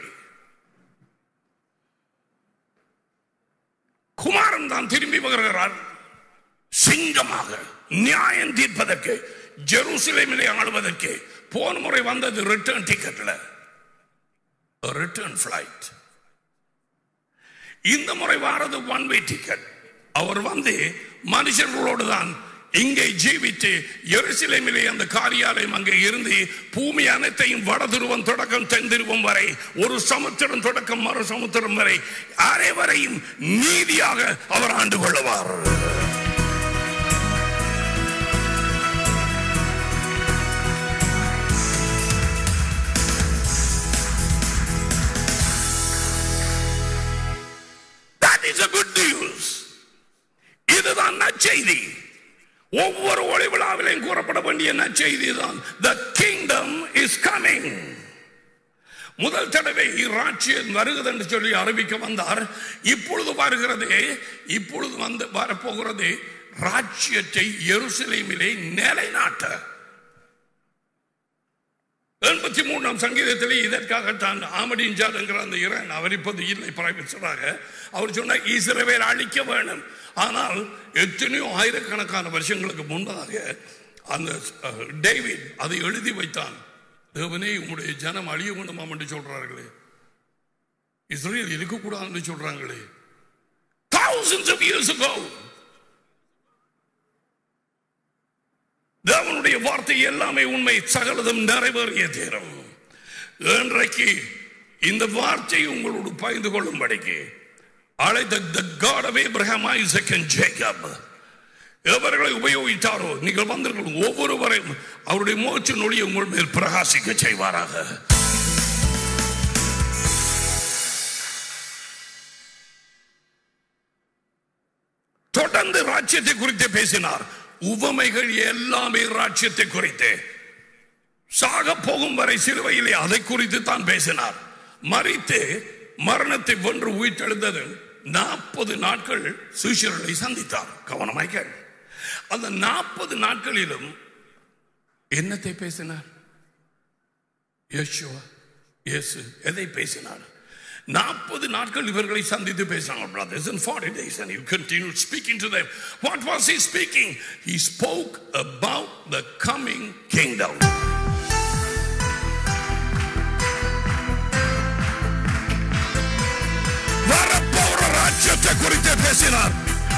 குமாரன் தான் திரும்பி வருகிறார் சிங்கமாக நியாயம் தீர்ப்பதற்கு ஜெருசலேமிலே ஆளுவதற்கு போன முறை வந்தது ரிட்டர்ன் டிக்கெட்ல ரிட்டர்ன் ஃபிளைட் இந்த முறை வாரது ஒன் வே டிக்கெட் அவர் வந்து மனுஷர்களோடு தான் இங்கே ஜீவித்து எருசலேமிலே அந்த காரியாலயம் அங்கே இருந்து பூமி அனைத்தையும் வடதுருவம் தொடக்கம் தென்திருவம் வரை ஒரு சமுத்திரம் தொடக்கம் மறு சமுத்திரம் வரை அனைவரையும் நீதியாக அவர் ஆண்டு கொள்ளுவார் That is a good news. இதுதான் நற்செய்தி ஒவ்வொரு ஒளி விழாவிலையும் கூறப்பட வேண்டிய நற்செய்தி தான் the kingdom is coming முதல் தடவை ராட்சியம் வருகிறது என்று சொல்லி அறிவிக்க வந்தார் இப்பொழுது வருகிறது இப்பொழுது வந்து வரப்போகிறது ராட்சியத்தை எருசலேமிலே நிலைநாட்ட எண்பத்தி மூணாம் சங்கீதத்திலே இதற்காகத்தான் ஆமடின் ஜாதங்கிற அந்த இரண் அவர் இப்போது இல்லை பிரைவேட்ஸராக அவர் சொன்னார் இஸ்ரவேல் அழிக்க வேணும் ஆனால் எத்தனையோ ஆயிரக்கணக்கான வருஷங்களுக்கு முன்னதாக அந்த அஹ், டேவிட் அதை எழுதி வைத்தான் தேவனே உங்களுடைய ஜனம் அழிய வேண்டுமாம் என்று சொல்றார்களே இஸ்ரேல் இருக்கக்கூடாதுன்னு சொல்றாங்களே thousands of years ago தேவனுடைய வார்த்தை எல்லாமே உண்மை சகலதும் நிறைவேறிய தீரும் இன்றைக்கு இந்த வார்த்தை உங்களோடு பகிர்ந்து கொள்ளும்படிக்கு அழைத்த the God of Abraham, Isaac and Jacob எவர்களை உபயோகித்தாரோ நீங்கள் வந்தீர்கள் ஒவ்வொருவரையும் அவருடைய மூச்சு நொழியை உங்கள் மேல் பிரகாசிக்க செய்வாராக தொடர்ந்து ராஜ்யத்தை குறித்து பேசினார் உவமைகள் எல்லாமே ராஜ்யத்தை குறித்து சாக போகும் வரை சிலுவையிலே அதை குறித்து தான் பேசினார் மறித்து மரணத்தை வென்று உயிர்த்தெழுந்தது நாற்பது நாட்கள் சிஷியர்களை சந்தித்தார் கவனமாய் கேள் அந்த நாற்பது நாட்களிலும் என்னத்தை பேசினார் யேசுவா இயேசு எதை பேசினார் நாற்பது நாட்கள் இவர்களை சந்தித்து பேசினாங்க brothers and 40 days and he continued speaking to them what was he speaking he spoke about the coming kingdom வரப்போற ராஜ்யத்தை குறித்து பேசினார்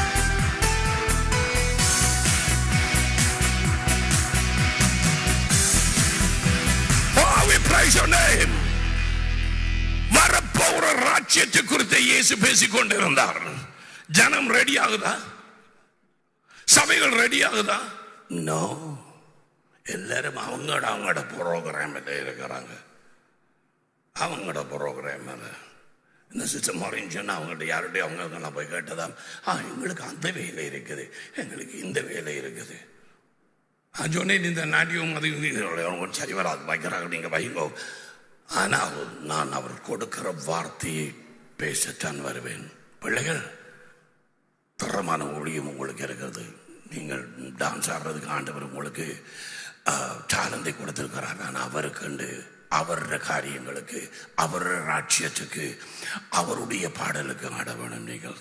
Oh, we praise your name. வரப்போற ராஜ்யத்தை குறித்து இயேசு பேசிக் கொண்டிருந்தார் ஜனம் ரெடி ஆகுதா சபைகள் ரெடி ஆகுதா நோ எல்லாரும் அவங்களோட அவங்களோட ப்ரோக்ராமில் இருக்கிறாங்க அவங்களோட ப்ரோக்ராமில் இந்த சிஸ்டம் மாறின்னு சொன்னால் அவங்கள்ட்ட யாருடைய அவங்களுக்கெல்லாம் போய் கேட்டதா ஆ எங்களுக்கு அந்த வேலை இருக்குது எங்களுக்கு இந்த வேலை இருக்குது நான் சொன்னேன் இந்த நாட்டியம் அது இது உங்களுக்கு சரி வராது வைக்கிறாங்க நீங்கள் வைங்கோ ஆனால் நான் அவர் கொடுக்கிற வார்த்தையை பேசத்தான் வருவேன் பிள்ளைகள் தரமான ஊழியம் உங்களுக்கு இருக்கிறது நீங்கள் டான்ஸ் ஆடுறதுக்கு ஆண்டவர் உங்களுக்கு டேலண்டை கொடுத்திருக்கிறார் ஆனால் அவருக்குண்டு அவருடைய காரியங்களுக்கு அவருடைய ராட்சியத்துக்கு அவருடைய பாடலுக்கு ஆட வேணும் நீங்கள்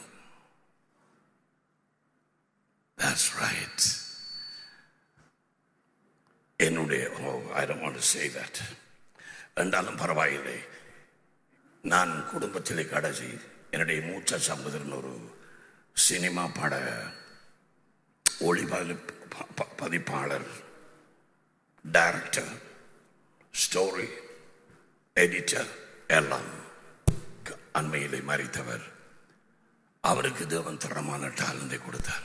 That's right. என்னுடைய oh, I don't want to say that. என்றாலும் பரவாயில்லை நான் குடும்பத்திலே கடைசி என்னுடைய மூச்ச சகோதரன் ஒரு சினிமா பட ஒளிபதி ப- ப- பதிப்பாளர் டைரக்டர் ஸ்டோரி எடிட்டர் எல்லாம் க- அண்மையிலே மறித்தவர் அவருக்கு தேவன் தரமான டேலண்டை கொடுத்தார்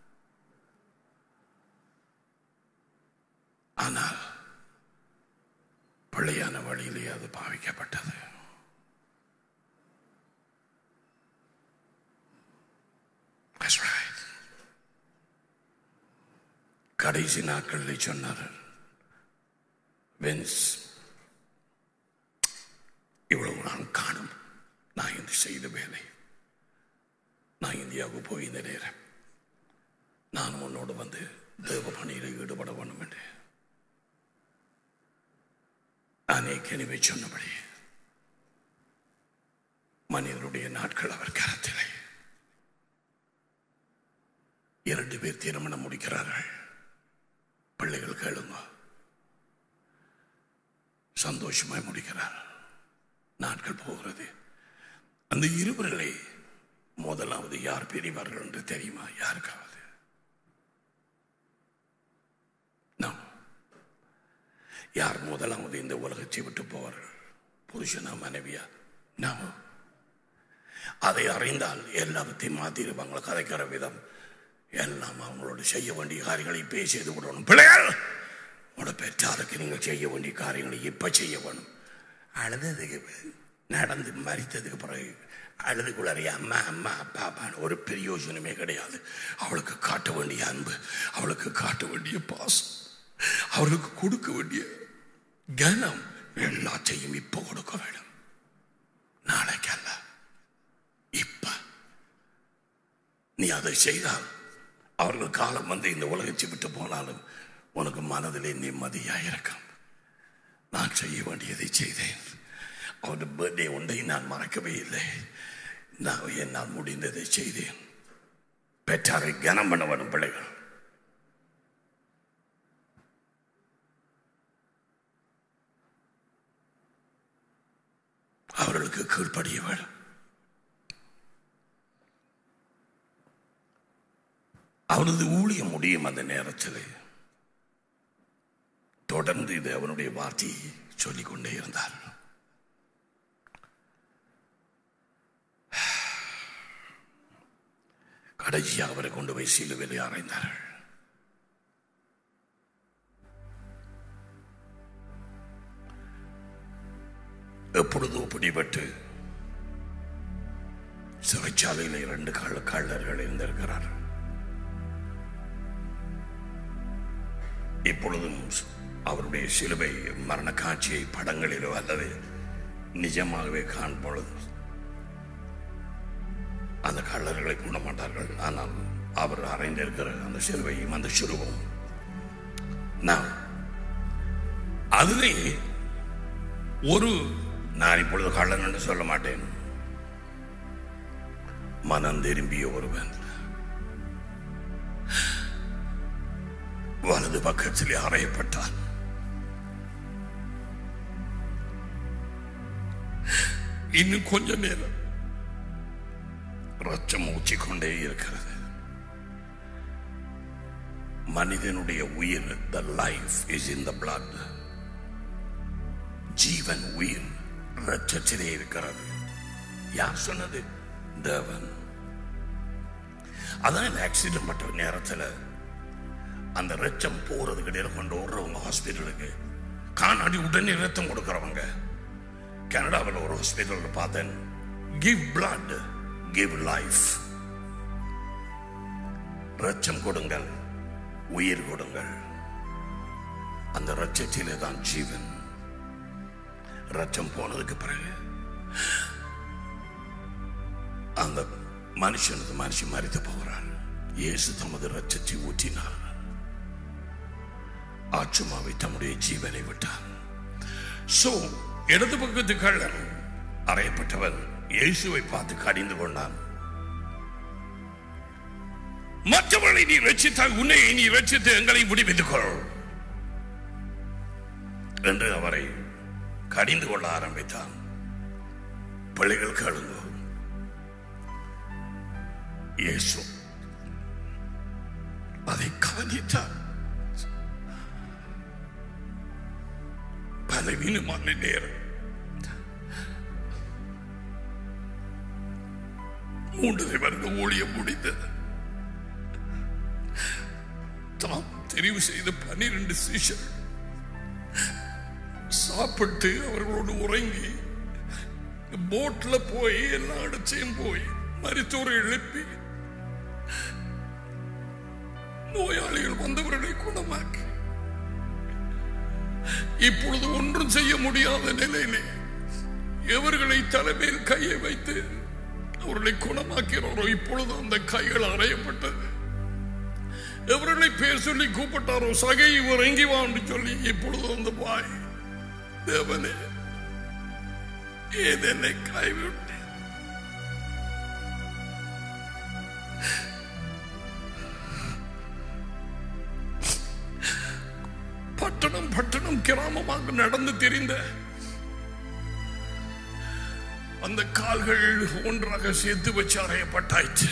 ஆனால் பிழையான வழியிலே அது பாவிக்கப்பட்டது That's right. கடைசி நாட்களில் சொன்னார் வென்ஸ் இவ்வளவு நான் காணும் நான் இந்த செய்த வேலை நான் இந்தியாவுக்கு போய் இந்த நேரம் நான் உன்னோடு வந்து தேவ பணியில் ஈடுபட வேண்டும் என்று நான் ஏற்கனவே சொன்னபடி மனிதனுடைய நாட்கள் அவர் கரத்திலே இரண்டு பேர் திருமணம் முடிக்கிறார்கள் பிள்ளைகள் கேளுங்க சந்தோஷமாய் முடிக்கிறார் நாட்கள் போகிறது அந்த இருவர்களை முதலாவது யார் பெரியவர்கள் என்று தெரியுமா யாருக்காவது நாம் யார் முதலாவது இந்த உலகத்தை விட்டு போவார்கள் புருஷனா மனைவியா நாம அதை அறிந்தால் எல்லாத்தையும் மாத்திருப்பாங்கள கதைக்கிற விதம் எல்லாம் அவங்களோட செய்ய வேண்டிய காரியங்களை இப்பே செய்து விடணும் பிள்ளைகள் உங்களோட பெற்றாருக்கு நீங்கள் செய்ய வேண்டிய காரியங்களை இப்ப செய்ய வேணும் அழுததுக்கு நடந்து மறித்ததுக்கு பிறகு அழுதுக்குள்ளாரிய அம்மா அம்மா அப்பா அப்பான்னு ஒரு பிரயோஜனமே கிடையாது அவளுக்கு காட்ட வேண்டிய அன்பு அவளுக்கு காட்ட வேண்டிய பாசம் அவளுக்கு கொடுக்க வேண்டிய கனம் எல்லாத்தையும் இப்ப கொடுக்க வேண்டும் நாளைக்கு அல்ல இப்ப நீ அதை செய்தால் அவர்கள் காலம் வந்து இந்த உலகத்தை விட்டு போனாலும் உனக்கு மனதிலே நிம்மதியா இருக்கும் நான் செய்ய வேண்டியதை செய்தேன் அவருடைய பர்த்டே ஒன்றை நான் மறக்கவே இல்லை நான் என்னால் முடிந்ததை செய்தேன் பெற்றாரை கனம் பண்ண வேண்டும் பிள்ளைகள் அவர்களுக்கு கீழ்ப்படிய வேண்டும் அவனது ஊழியம் முடியும் அந்த நேரத்தில் தொடர்ந்து இது அவனுடைய வார்த்தையை சொல்லிக் கொண்டே இருந்தார் கடைசியாக அவரை கொண்டு போய் சிலுவையில் அறைந்தார்கள் எப்பொழுதோ பிடிபட்டு சிறைச்சாலையில் இரண்டு கள்ள கள்ளர்கள் இருந்திருக்கிறார்கள் இப்பொழுதும் அவருடைய சிலுவை மரண காட்சியை படங்களிலோ அல்லது நிஜமாகவே காண்பொழுது அந்த கள்ளர்களை கொண்ட மாட்டார்கள் ஆனால் அவர் அறைந்திருக்கிற அந்த சிலுவையும் அந்த சிலுவும் நான் அதிலே ஒரு நான் இப்பொழுது கள்ளன் என்று சொல்ல மாட்டேன் மனம் திரும்பிய ஒருவன் வலது பக்கத்திலே அறையப்பட்டான் இன்னும் கொஞ்ச நேரம் ரத்தம் ஊற்றிக்கொண்டே இருக்கிறது மனிதனுடைய உயிர் the life is in the blood ஜீவன் உயிர் ரத்தத்திலே இருக்கிறது யார் சொன்னது தேவன் அதான் ஆக்சிடென்ட் பட்ட நேரத்தில் அந்த ரத்தம் போறதுக்கு நேரம் கொண்டு ஓடுறவங்க ஹாஸ்பிட்டலுக்கு காணாடி உடனே ரத்தம் கொடுக்கறவங்க கனடாவில் ஒரு ஹாஸ்பிட்டல் பார்த்தேன் கிவ் பிளட் கிவ் லைஃப் ரத்தம் கொடுங்கள் உயிர் கொடுங்கள் அந்த ரத்தத்திலே தான் ஜீவன் ரத்தம் போனதுக்கு பிறகு அந்த மனுஷனது மனுஷன் மறித்து போகிறான் இயேசு தமது ரத்தத்தை ஊற்றினார் ஆச்சுமாவை தம்முடைய ஜீவனை விட்டார் சோ இடது பக்கத்து கள்ளன் அறையப்பட்டவன் இயேசுவை பார்த்து கடிந்து கொண்டான் மற்றவர்களை நீ ரட்சித்தால் உன்னை நீ ரட்சித்து எங்களை விடுவித்துக் கொள் என்று அவரை கடிந்து கொள்ள ஆரம்பித்தான் பிள்ளைகள் கேளுங்க இயேசு அதை கவனித்தார் பலவீனமான நேரம் மூன்றரை வருட ஊழியம் முடிந்தது தாம் தெரிவு செய்த பன்னிரண்டு சீஷர் சாப்பிட்டு அவர்களோடு உறங்கி போட்ல போய் எல்லா இடத்தையும் போய் மருத்துவரை எழுப்பி நோயாளிகள் வந்தவர்களை குணமாக்கி இப்பொழுது ஒன்றும் செய்ய முடியாத நிலையிலே எவர்களை தலைமையில் கையை வைத்து அவர்களை குணமாக்கிறாரோ இப்பொழுது அந்த கைகள் அறையப்பட்டது எவர்களை பேர் சொல்லி கூப்பிட்டாரோ சகை இறங்கி வா என்று சொல்லி இப்பொழுது அந்த பாய் தேவனே ஏதென்னை கைவிட்டு பட்டணம் பட்டணம் கிராமமாக நடந்து தெரிந்த அந்த கால்கள் ஒன்றாக சேர்த்து வச்சு அறையப்பட்டாயிற்று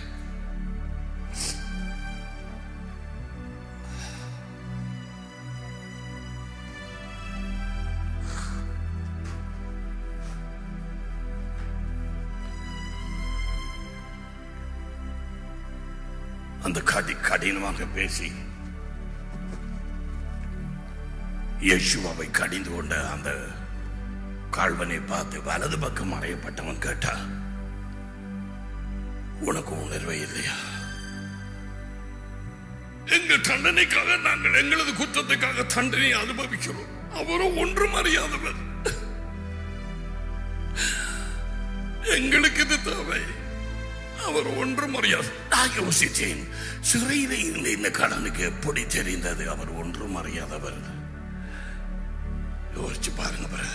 அந்த கடி கடினமாக பேசி யேசுவாவை கடிந்து கொண்ட அந்த கால்வனை பார்த்து வலது பக்கம் அறையப்பட்டவன் கேட்டா உனக்கு உணர்வே இல்லையா எங்கள் தண்டனைக்காக நாங்கள் எங்களது குற்றத்துக்காக தண்டனை அனுபவிக்கிறோம் அவரும் ஒன்றும் அறியாதவர் எங்களுக்கு இது தேவை அவர் ஒன்றும் அறியாது நான் யோசித்தேன் சிறையில இருந்த இந்த கடனுக்கு எப்படி தெரிந்தது அவர் ஒன்றும் அறியாதவர் யோசிச்சு பாருங்க brother.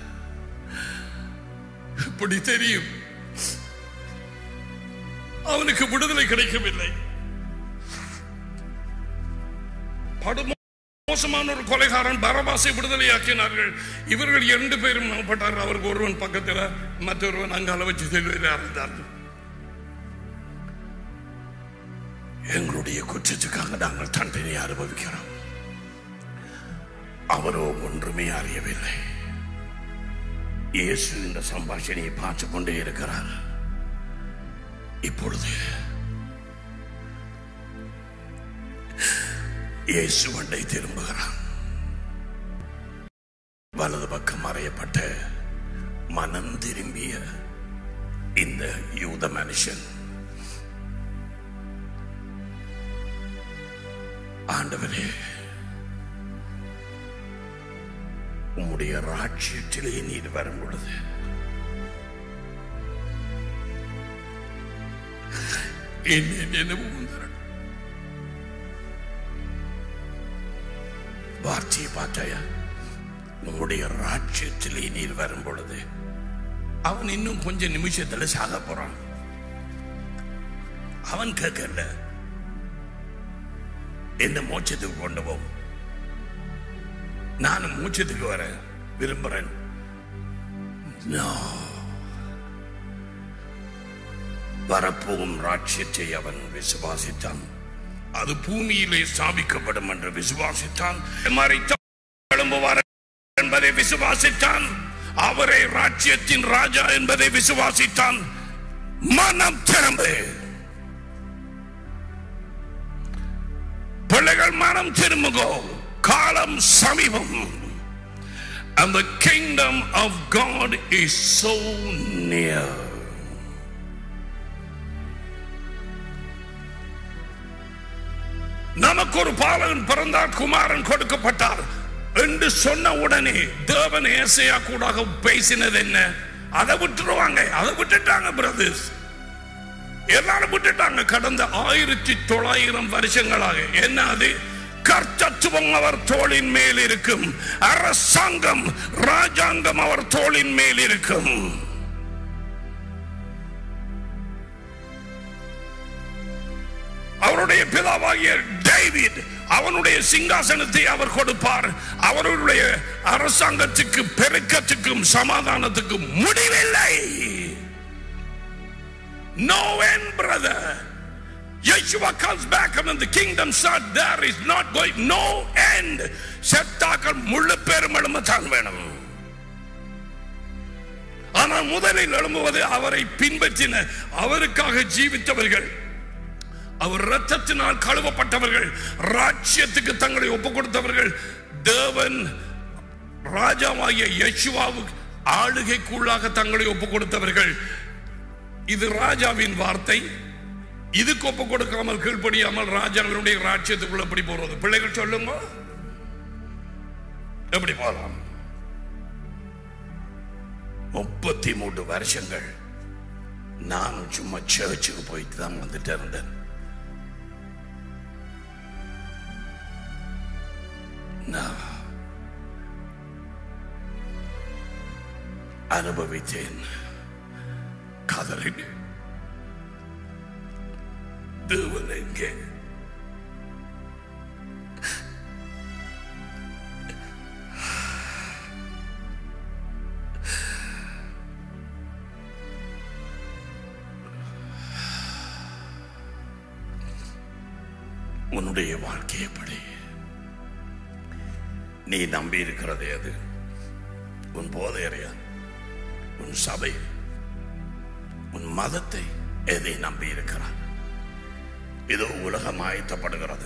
இப்படி தெரியும் அவனுக்கு விடுதலை கிடைக்கவில்லை படு மோசமான ஒரு கொலைகாரன் பரபாசை விடுதலையாக்கினார்கள் இவர்கள் இரண்டு பேரும் பட்டார்கள் அவருக்கு ஒருவன் பக்கத்தில் மற்றொருவன் அங்கால வச்சு செல்வதை அறிந்தார்கள் எங்களுடைய குற்றத்துக்காக நாங்கள் தண்டனை அனுபவிக்கிறோம் அவரோ ஒன்றுமே அறியவில்லை இயேசு இந்த சம்பாஷணையை பார்த்து கொண்டே இருக்கிறார் இப்பொழுது இயேசு வண்டை திரும்புகிறான் வலது பக்கம் அறையப்பட்ட மனம் திரும்பிய இந்த யூத மனுஷன் ஆண்டவரே உம்முடைய ராட்சியத்திலே நீர் வரும் பொழுது என்னை நினைவு கூர்ந்தார்கள். வார்த்தையை பார்த்தாயா உங்களுடைய ராஜ்யத்திலே நீர் வரும் பொழுது அவன் இன்னும் கொஞ்ச நிமிஷத்துல சாக போறான் அவன் கேட்கல என்ன மோட்சத்துக்கு கொண்டு போம் நானும் மோட்சத்துக்கு வர விரும்புறேன் No. வரப்போகும் ராட்சியத்தை அவன் விசுவாசித்தான் அது பூமியிலே ஸ்தாபிக்கப்படும் என்று விசுவாசித்தான் மறைத்த எழும்புவார் என்பதை விசுவாசித்தான் அவரை ராஜ்யத்தின் ராஜா என்பதை விசுவாசித்தான் மனம் திரும்பு பிள்ளைகள் மனம் திரும்புகோ காலம் சமீபம் and the kingdom of God is so near நமக்கு ஒரு பாலகன் பிறந்தார் குமாரன் கொடுக்கப்பட்டார் என்று சொன்ன உடனே தேவன் ஏசையா கூட பேசினது என்ன அதை விட்டுருவாங்க அதை விட்டுட்டாங்க பிரதர்ஸ் எல்லாரும் விட்டுட்டாங்க கடந்த ஆயிரத்தி தொள்ளாயிரம் வருஷங்களாக என்ன அது கர்த்தத்துவம் அவர் தோளின் மேல் இருக்கும் அரசாங்கம் ராஜாங்கம் அவர் தோளின் மேல் இருக்கும் அவருடைய பிதாவாகிய டேவிட் அவனுடைய சிங்காசனத்தை அவர் கொடுப்பார் அவருடைய அரசாங்கத்துக்கு பெருக்கத்துக்கும் சமாதானத்துக்கும் முடிவில்லை No end, brother. Yeshua comes back and when the kingdom start, there is not going, no end. செத்தாக்கள் முழு பேரும் எழும்பத்தான் வேணும் ஆனால் முதலில் எழும்புவது அவரை பின்பற்றின அவருக்காக ஜீவித்தவர்கள் அவர் ரத்தத்தினால் கழுவப்பட்டவர்கள் ராஜ்யத்துக்கு தங்களை ஒப்பு கொடுத்தவர்கள் தேவன் ராஜாவாகிய யசுவாவுக்கு ஆளுகைக்குள்ளாக தங்களை ஒப்பு கொடுத்தவர்கள் இது ராஜாவின் வார்த்தை இதுக்கு ஒப்பு கொடுக்காமல் கீழ்ப்படியாமல் ராஜாவினுடைய ராஜ்யத்துக்குள்ள எப்படி போறது பிள்ளைகள் சொல்லுங்க எப்படி போகலாம் முப்பத்தி மூன்று வருஷங்கள் நான் சும்மா சர்ச்சுக்கு போயிட்டு தான் வந்துட்டு இருந்தேன் நான் அனுபவித்தேன் கதறினேன் தேவன் எங்கே உன்னுடைய வாழ்க்கை எப்படி நீ நம்பி இருக்கிறதே அது உன் போதையறையா உன் சபை உன் மதத்தை எதை நம்பி இருக்கிறார் இது உலகம் ஆயத்தப்படுகிறது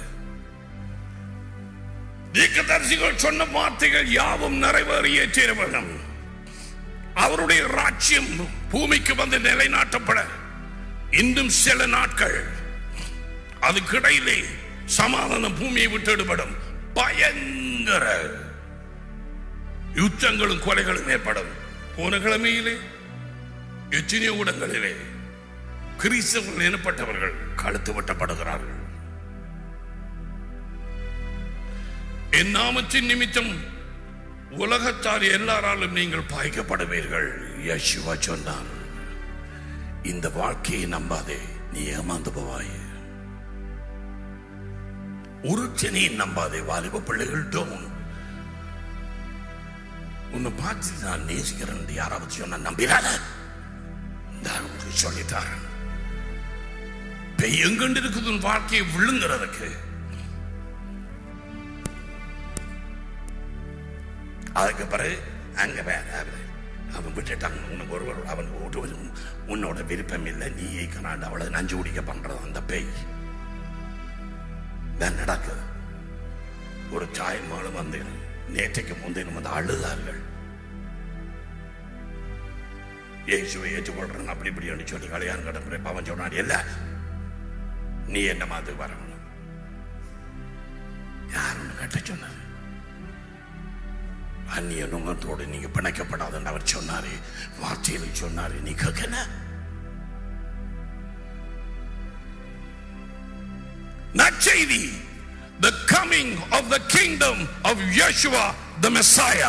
தீர்க்கதரிசிகள் சொன்ன வார்த்தைகள் யாவும் நிறைவேறிய தீரவகம் அவருடைய ராஜ்யம் பூமிக்கு வந்து நிலைநாட்டப்பட இன்னும் சில நாட்கள் அதுக்கிடையிலே சமாதானம் பூமியை விட்டு எடுபடும் பயங்கர யுத்தங்களும் கொலைகளும் ஏற்படும் போன கிழமையிலே எத்தனையோ இடங்களிலே கிறிஸ்தவர்கள் எனப்பட்டவர்கள் கழுத்து வெட்டப்படுகிறார்கள் என் நாமத்தின் நிமித்தம் உலகத்தார் எல்லாராலும் நீங்கள் பாய்க்கப்படுவீர்கள் யசுவா சொன்னான் இந்த வாழ்க்கையை நம்பாதே நீ ஏமாந்து போவாய் ஒருத்தனையும் நம்பாதே வாலிப பிள்ளைகள் டோன் உன்னை பார்த்து நான் நேசிக்கிறேன் என்று யாராவது சொன்ன நம்பிடாத நான் உங்களுக்கு சொல்லித்தாரன் பெய்யங்கண்டு இருக்குது உன் வாழ்க்கையை விழுங்குறதுக்கு அதுக்கு பிறகு அங்க வேற அவரு. அவன் விட்டுட்டாங்க உனக்கு ஒருவர் அவன் ஓட்டுவது உன்னோட விருப்பம் இல்லை நீ கனாண்டு அவளை நஞ்சு குடிக்க பண்றது அந்த பேய் தான் நடக்குது ஒரு தாய்மாலும் வந்து நேற்றைக்கு முந்தைய வந்து அழுதார்கள் இயேசுவை ஏற்றுக்கொள்றேன் அப்படி இப்படி சொல்லி கல்யாணம் கிடப்புறேன் அவன் சொன்னான் இல்ல நீ என்ன மாதிரி வரணும் யாருன்னு கட்ட சொன்னது அந்நிய நுங்கத்தோடு நீங்க பிணைக்கப்படாதுன்னு அவர் சொன்னாரு வார்த்தையில் சொன்னாரு நீ கேட்கல நற்செய்தி the coming of the kingdom of Yeshua the Messiah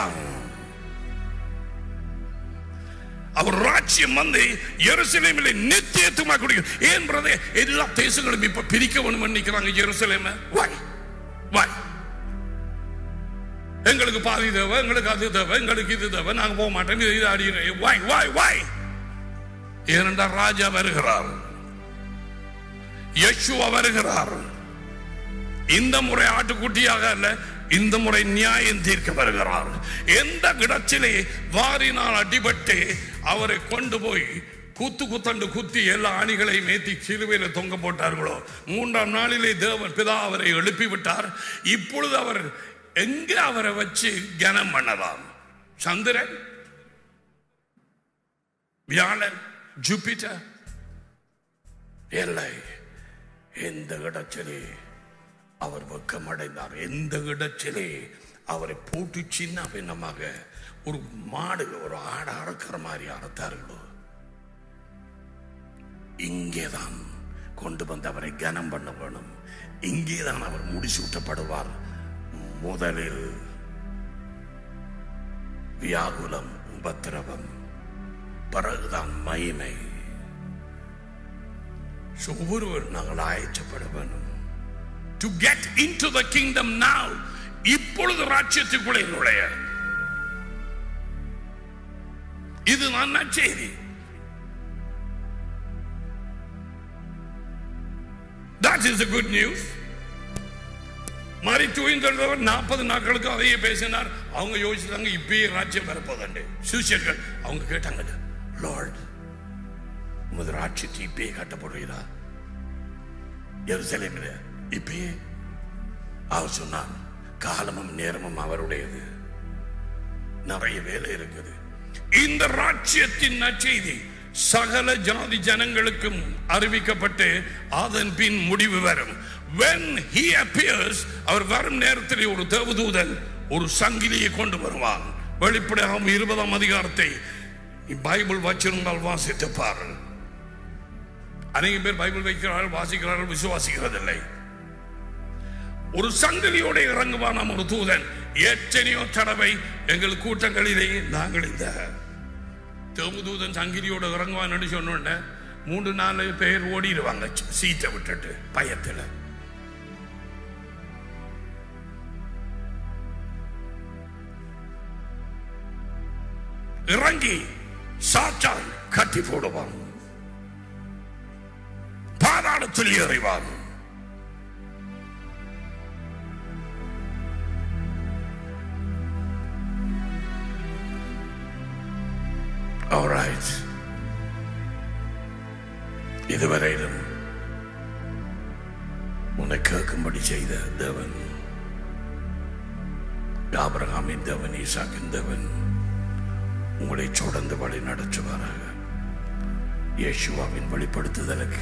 அவர் ராஜ்யம் வந்து எருசலேமில் நித்தியத்துவமா குடிக்கும் ஏன் பிரதே எல்லா தேசங்களும் இப்ப பிரிக்க வேணும் நினைக்கிறாங்க எருசலேம வாய் வாய் எங்களுக்கு பாதி தேவை எங்களுக்கு அது தேவை எங்களுக்கு இது தேவை நாங்க போக மாட்டோம் இது இது அடிக்கிறேன் வாய் வாய் வாய் ஏனென்றால் ராஜா வருகிறார் யேசுவா வருகிறார் இந்த முறை ஆட்டுக்குட்டியாக அல்ல இந்த முறை நியாயம் தீர்க்க வருகிறார் எந்த இடத்திலே வாரினால் அடிபட்டு அவரை கொண்டு போய் குத்து குத்தண்டு குத்தி எல்லா ஆணிகளையும் ஏற்றி சிலுவையில் தொங்க போட்டார்களோ மூன்றாம் நாளிலே தேவன் பிதா அவரை எழுப்பி விட்டார் இப்பொழுது அவர் எங்க அவரை வச்சு கனம் பண்ணலாம் சந்திரன் வியாழன் ஜூபிட்டர் இல்லை எந்த இடத்திலே அவர் வெக்கமடைந்தார் எந்த இடத்திலே அவரை போட்டு சின்ன பின்னமாக ஒரு மாடு ஒரு ஆடை அறுக்கிற மாதிரி அறுத்தார்களோ இங்கேதான் கொண்டு வந்து அவரை கனம் பண்ண வேணும் இங்கேதான் அவர் முடிசூட்டப்படுவார் முதலில் வியாகுலம் உபத்திரவம் பிறகுதான் மகிமை So, ஒவ்வொருவர் நாங்கள் ஆயச்சப்பட வேண்டும் to get in to the kingdom now இப்பொழுது ராஜ்யத்துக்குள்ளே நுழைய இது நான் நற்செய்தி That is the good news. மறித்து உயிர்த்தெழுந்தவர் நாற்பது நாட்களுக்கு அதையே பேசினார் அவங்க யோசிச்சாங்க இப்பயே ராஜ்யம் வரப்போதண்டு சிஷியர்கள் அவங்க கேட்டாங்க லார்ட் உமது ராட்சியத்தை இப்பயே கட்டப்படுகிறா எருசலேமில் இப்பயே அவர் சொன்னான் காலமும் நேரமும் அவருடையது நிறைய வேலை இருக்குது இந்த ராட்சியத்தின் நற்செய்தி சகல ஜாதி ஜனங்களுக்கும் அறிவிக்கப்பட்டு அதன் பின் முடிவு வரும் when he appears அவர் வரும் நேரத்தில் ஒரு தேவதூதன் ஒரு சங்கிலியை கொண்டு வருவான் வெளிப்படையாகும் இருபதாம் அதிகாரத்தை பைபிள் வச்சிருந்தால் வாசித்து பாருங்கள் அநேக பேர் பைபிள் வைக்கிறார்கள் வாசிக்கிறார்கள் விசுவாசிக்கிறதில்லை ஒரு சங்கிலியோட இறங்குவானாம் ஒரு தூதன் எத்தனையோ தடவை எங்கள் கூட்டங்களிலே நாங்கள் இந்த தேவதூதன் சங்கிலியோட இறங்குவான்னு சொன்னோன்ன மூன்று நாலு பேர் ஓடிடுவாங்க சீட்டை விட்டுட்டு பயத்தில் இறங்கி சாச்சான் கட்டி போடுவான் பாதாளத்தில் எறிவான் Alright. இதுவரையிலும் உன்னை கேட்கும்படி செய்த தேவன் ஆபிரகாமின் தேவன் ஈசாக்கின் தேவன் உங்களை தொடர்ந்து வழி நடத்துவாராக இயேசுவாவின் வெளிப்படுத்துதலுக்கு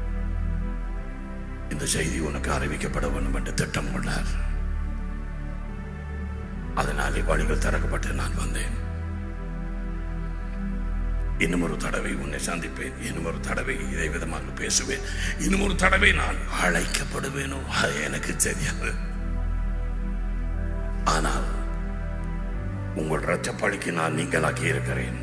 இந்த செய்தி உனக்கு அறிவிக்கப்பட வேண்டும் என்று திட்டம் கொண்டார் அதனாலே வழிகள் திறக்கப்பட்டு நான் வந்தேன் இன்னும் ஒரு தடவை உன்னை சந்திப்பேன் இன்னும் ஒரு தடவை இதை விதமாக பேசுவேன் இன்னும் ஒரு தடவை நான் அழைக்கப்படுவேனோ அது எனக்கு தெரியாது ஆனால் உங்கள் ரச்சப்பழிக்கு நான் நீங்களாக்கி இருக்கிறேன்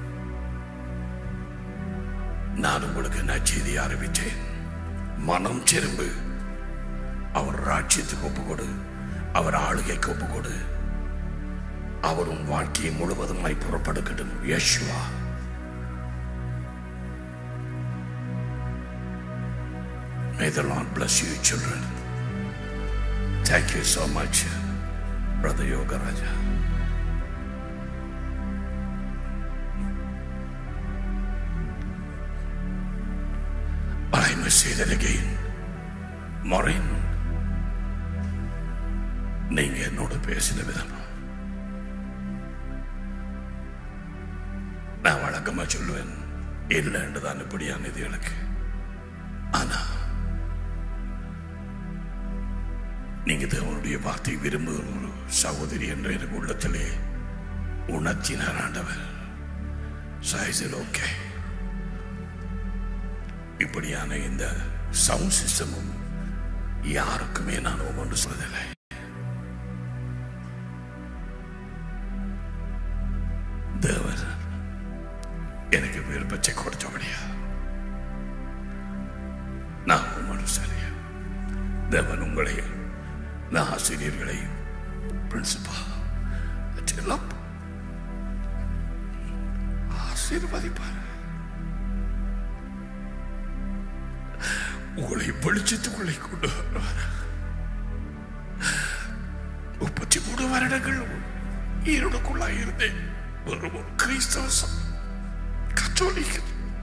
நான் உங்களுக்கு நச்செய்தி அறிவித்தேன் மனம் திரும்பு அவர் ராட்சியத்துக்கு ஒப்பு கொடு அவர் ஆளுகைக்கு ஒப்பு கொடு அவர் உன் வாழ்க்கையை முழுவதுமாய் புறப்படுக்கட்டும் Yeshua May the Lord bless you, children. Thank you so much, Brother Yoga Raja. But I must say that again. Maureen, நீங்க என்னோட பேசின விதம் நான் வழக்கமா சொல்லுவேன் இல்லைன்னு தான் இப்படியான இது எனக்கு ஆனா நீங்க தேவனுடைய வார்த்தை விரும்புகிற ஒரு சகோதரி என்ற எனக்கு உள்ளத்திலே உணர்த்தினார் ஆண்டவர் சாய்ஸில் ஓகே இப்படியான இந்த சவுண்ட் சிஸ்டமும் யாருக்குமே நான் ஒன்று சொல்வதில்லை தேவர் எனக்கு விருப்பத்தை கொடுத்தபடியா நான் ஒன்று சரியா தேவன் உங்களையும் இந்த ஆசிரியர்களையும் பிரின்சிபா எல்லாம் ஆசீர்வதிப்பார் உங்களை வெளிச்சத்துக்குள்ளே கொண்டு வருவார் முப்பத்தி மூணு வருடங்கள் ஈரோடுக்குள்ளாக இருந்தேன் வெறும் ஒரு கிறிஸ்தவ சபை, கத்தோலிக்க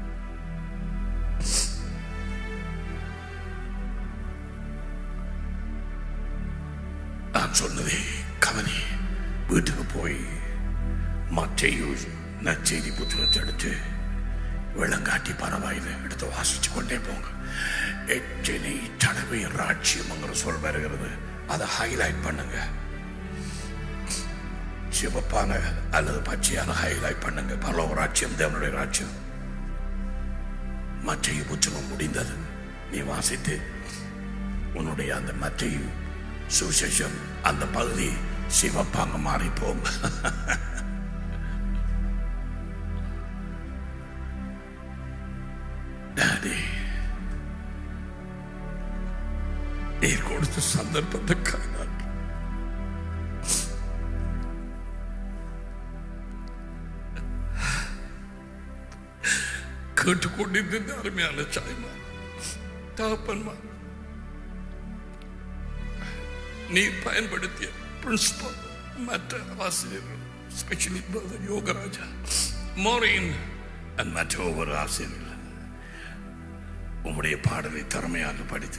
நான் சொன்னதே கவனி வீட்டுக்கு போய் மற்றையு நற்செய்தி புத்தகத்தை எடுத்து விளங்காட்டி பரவாயில்லை எடுத்து வாசிச்சு கொண்டே போங்க எத்தனை தடவை ராட்சியம்ங்கிற சொல் வருகிறது அதை ஹைலைட் பண்ணுங்க சிவப்பான அல்லது பச்சையான ஹைலைட் பண்ணுங்க பரலோக ராட்சியம் தேவனுடைய ராட்சியம் மற்றைய புத்தகம் முடிந்தது நீ வாசித்து உன்னுடைய அந்த மற்றைய சுசேஷம் அந்த பகுதி சிவப்பாங்க மாறி போங்க டாடி நீர் கொடுத்த சந்தர்ப்பத்துக்காக நன்றி. கேட்டுக்கொண்டிருந்த அருமையான சாய்மா தகப்பன்மா நீர் பயன்படுத்திய பிரின்சிபல் மற்ற ஆசிரியர்கள் ஸ்பெஷலி பிரதர் யோகராஜா மோரின் and மற்ற ஒவ்வொரு ஆசிரியர்கள் உம்முடைய பாடலை திறமையாக படித்து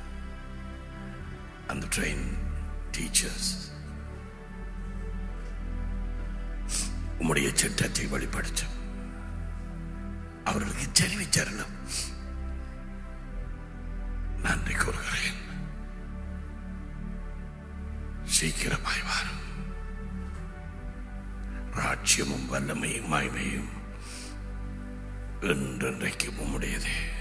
அந்த ட்ரெயின் டீச்சர்ஸ் உம்முடைய திட்டத்தை வெளிப்படுத்த அவர்களுக்கு தெரிவித்தரலாம் நன்றி கூறுகிறேன் சீக்கிரமாய் வாரும் ராட்சியமும் வல்லமையும் மகிமையும் என்றென்றைக்கும் உம்முடையதே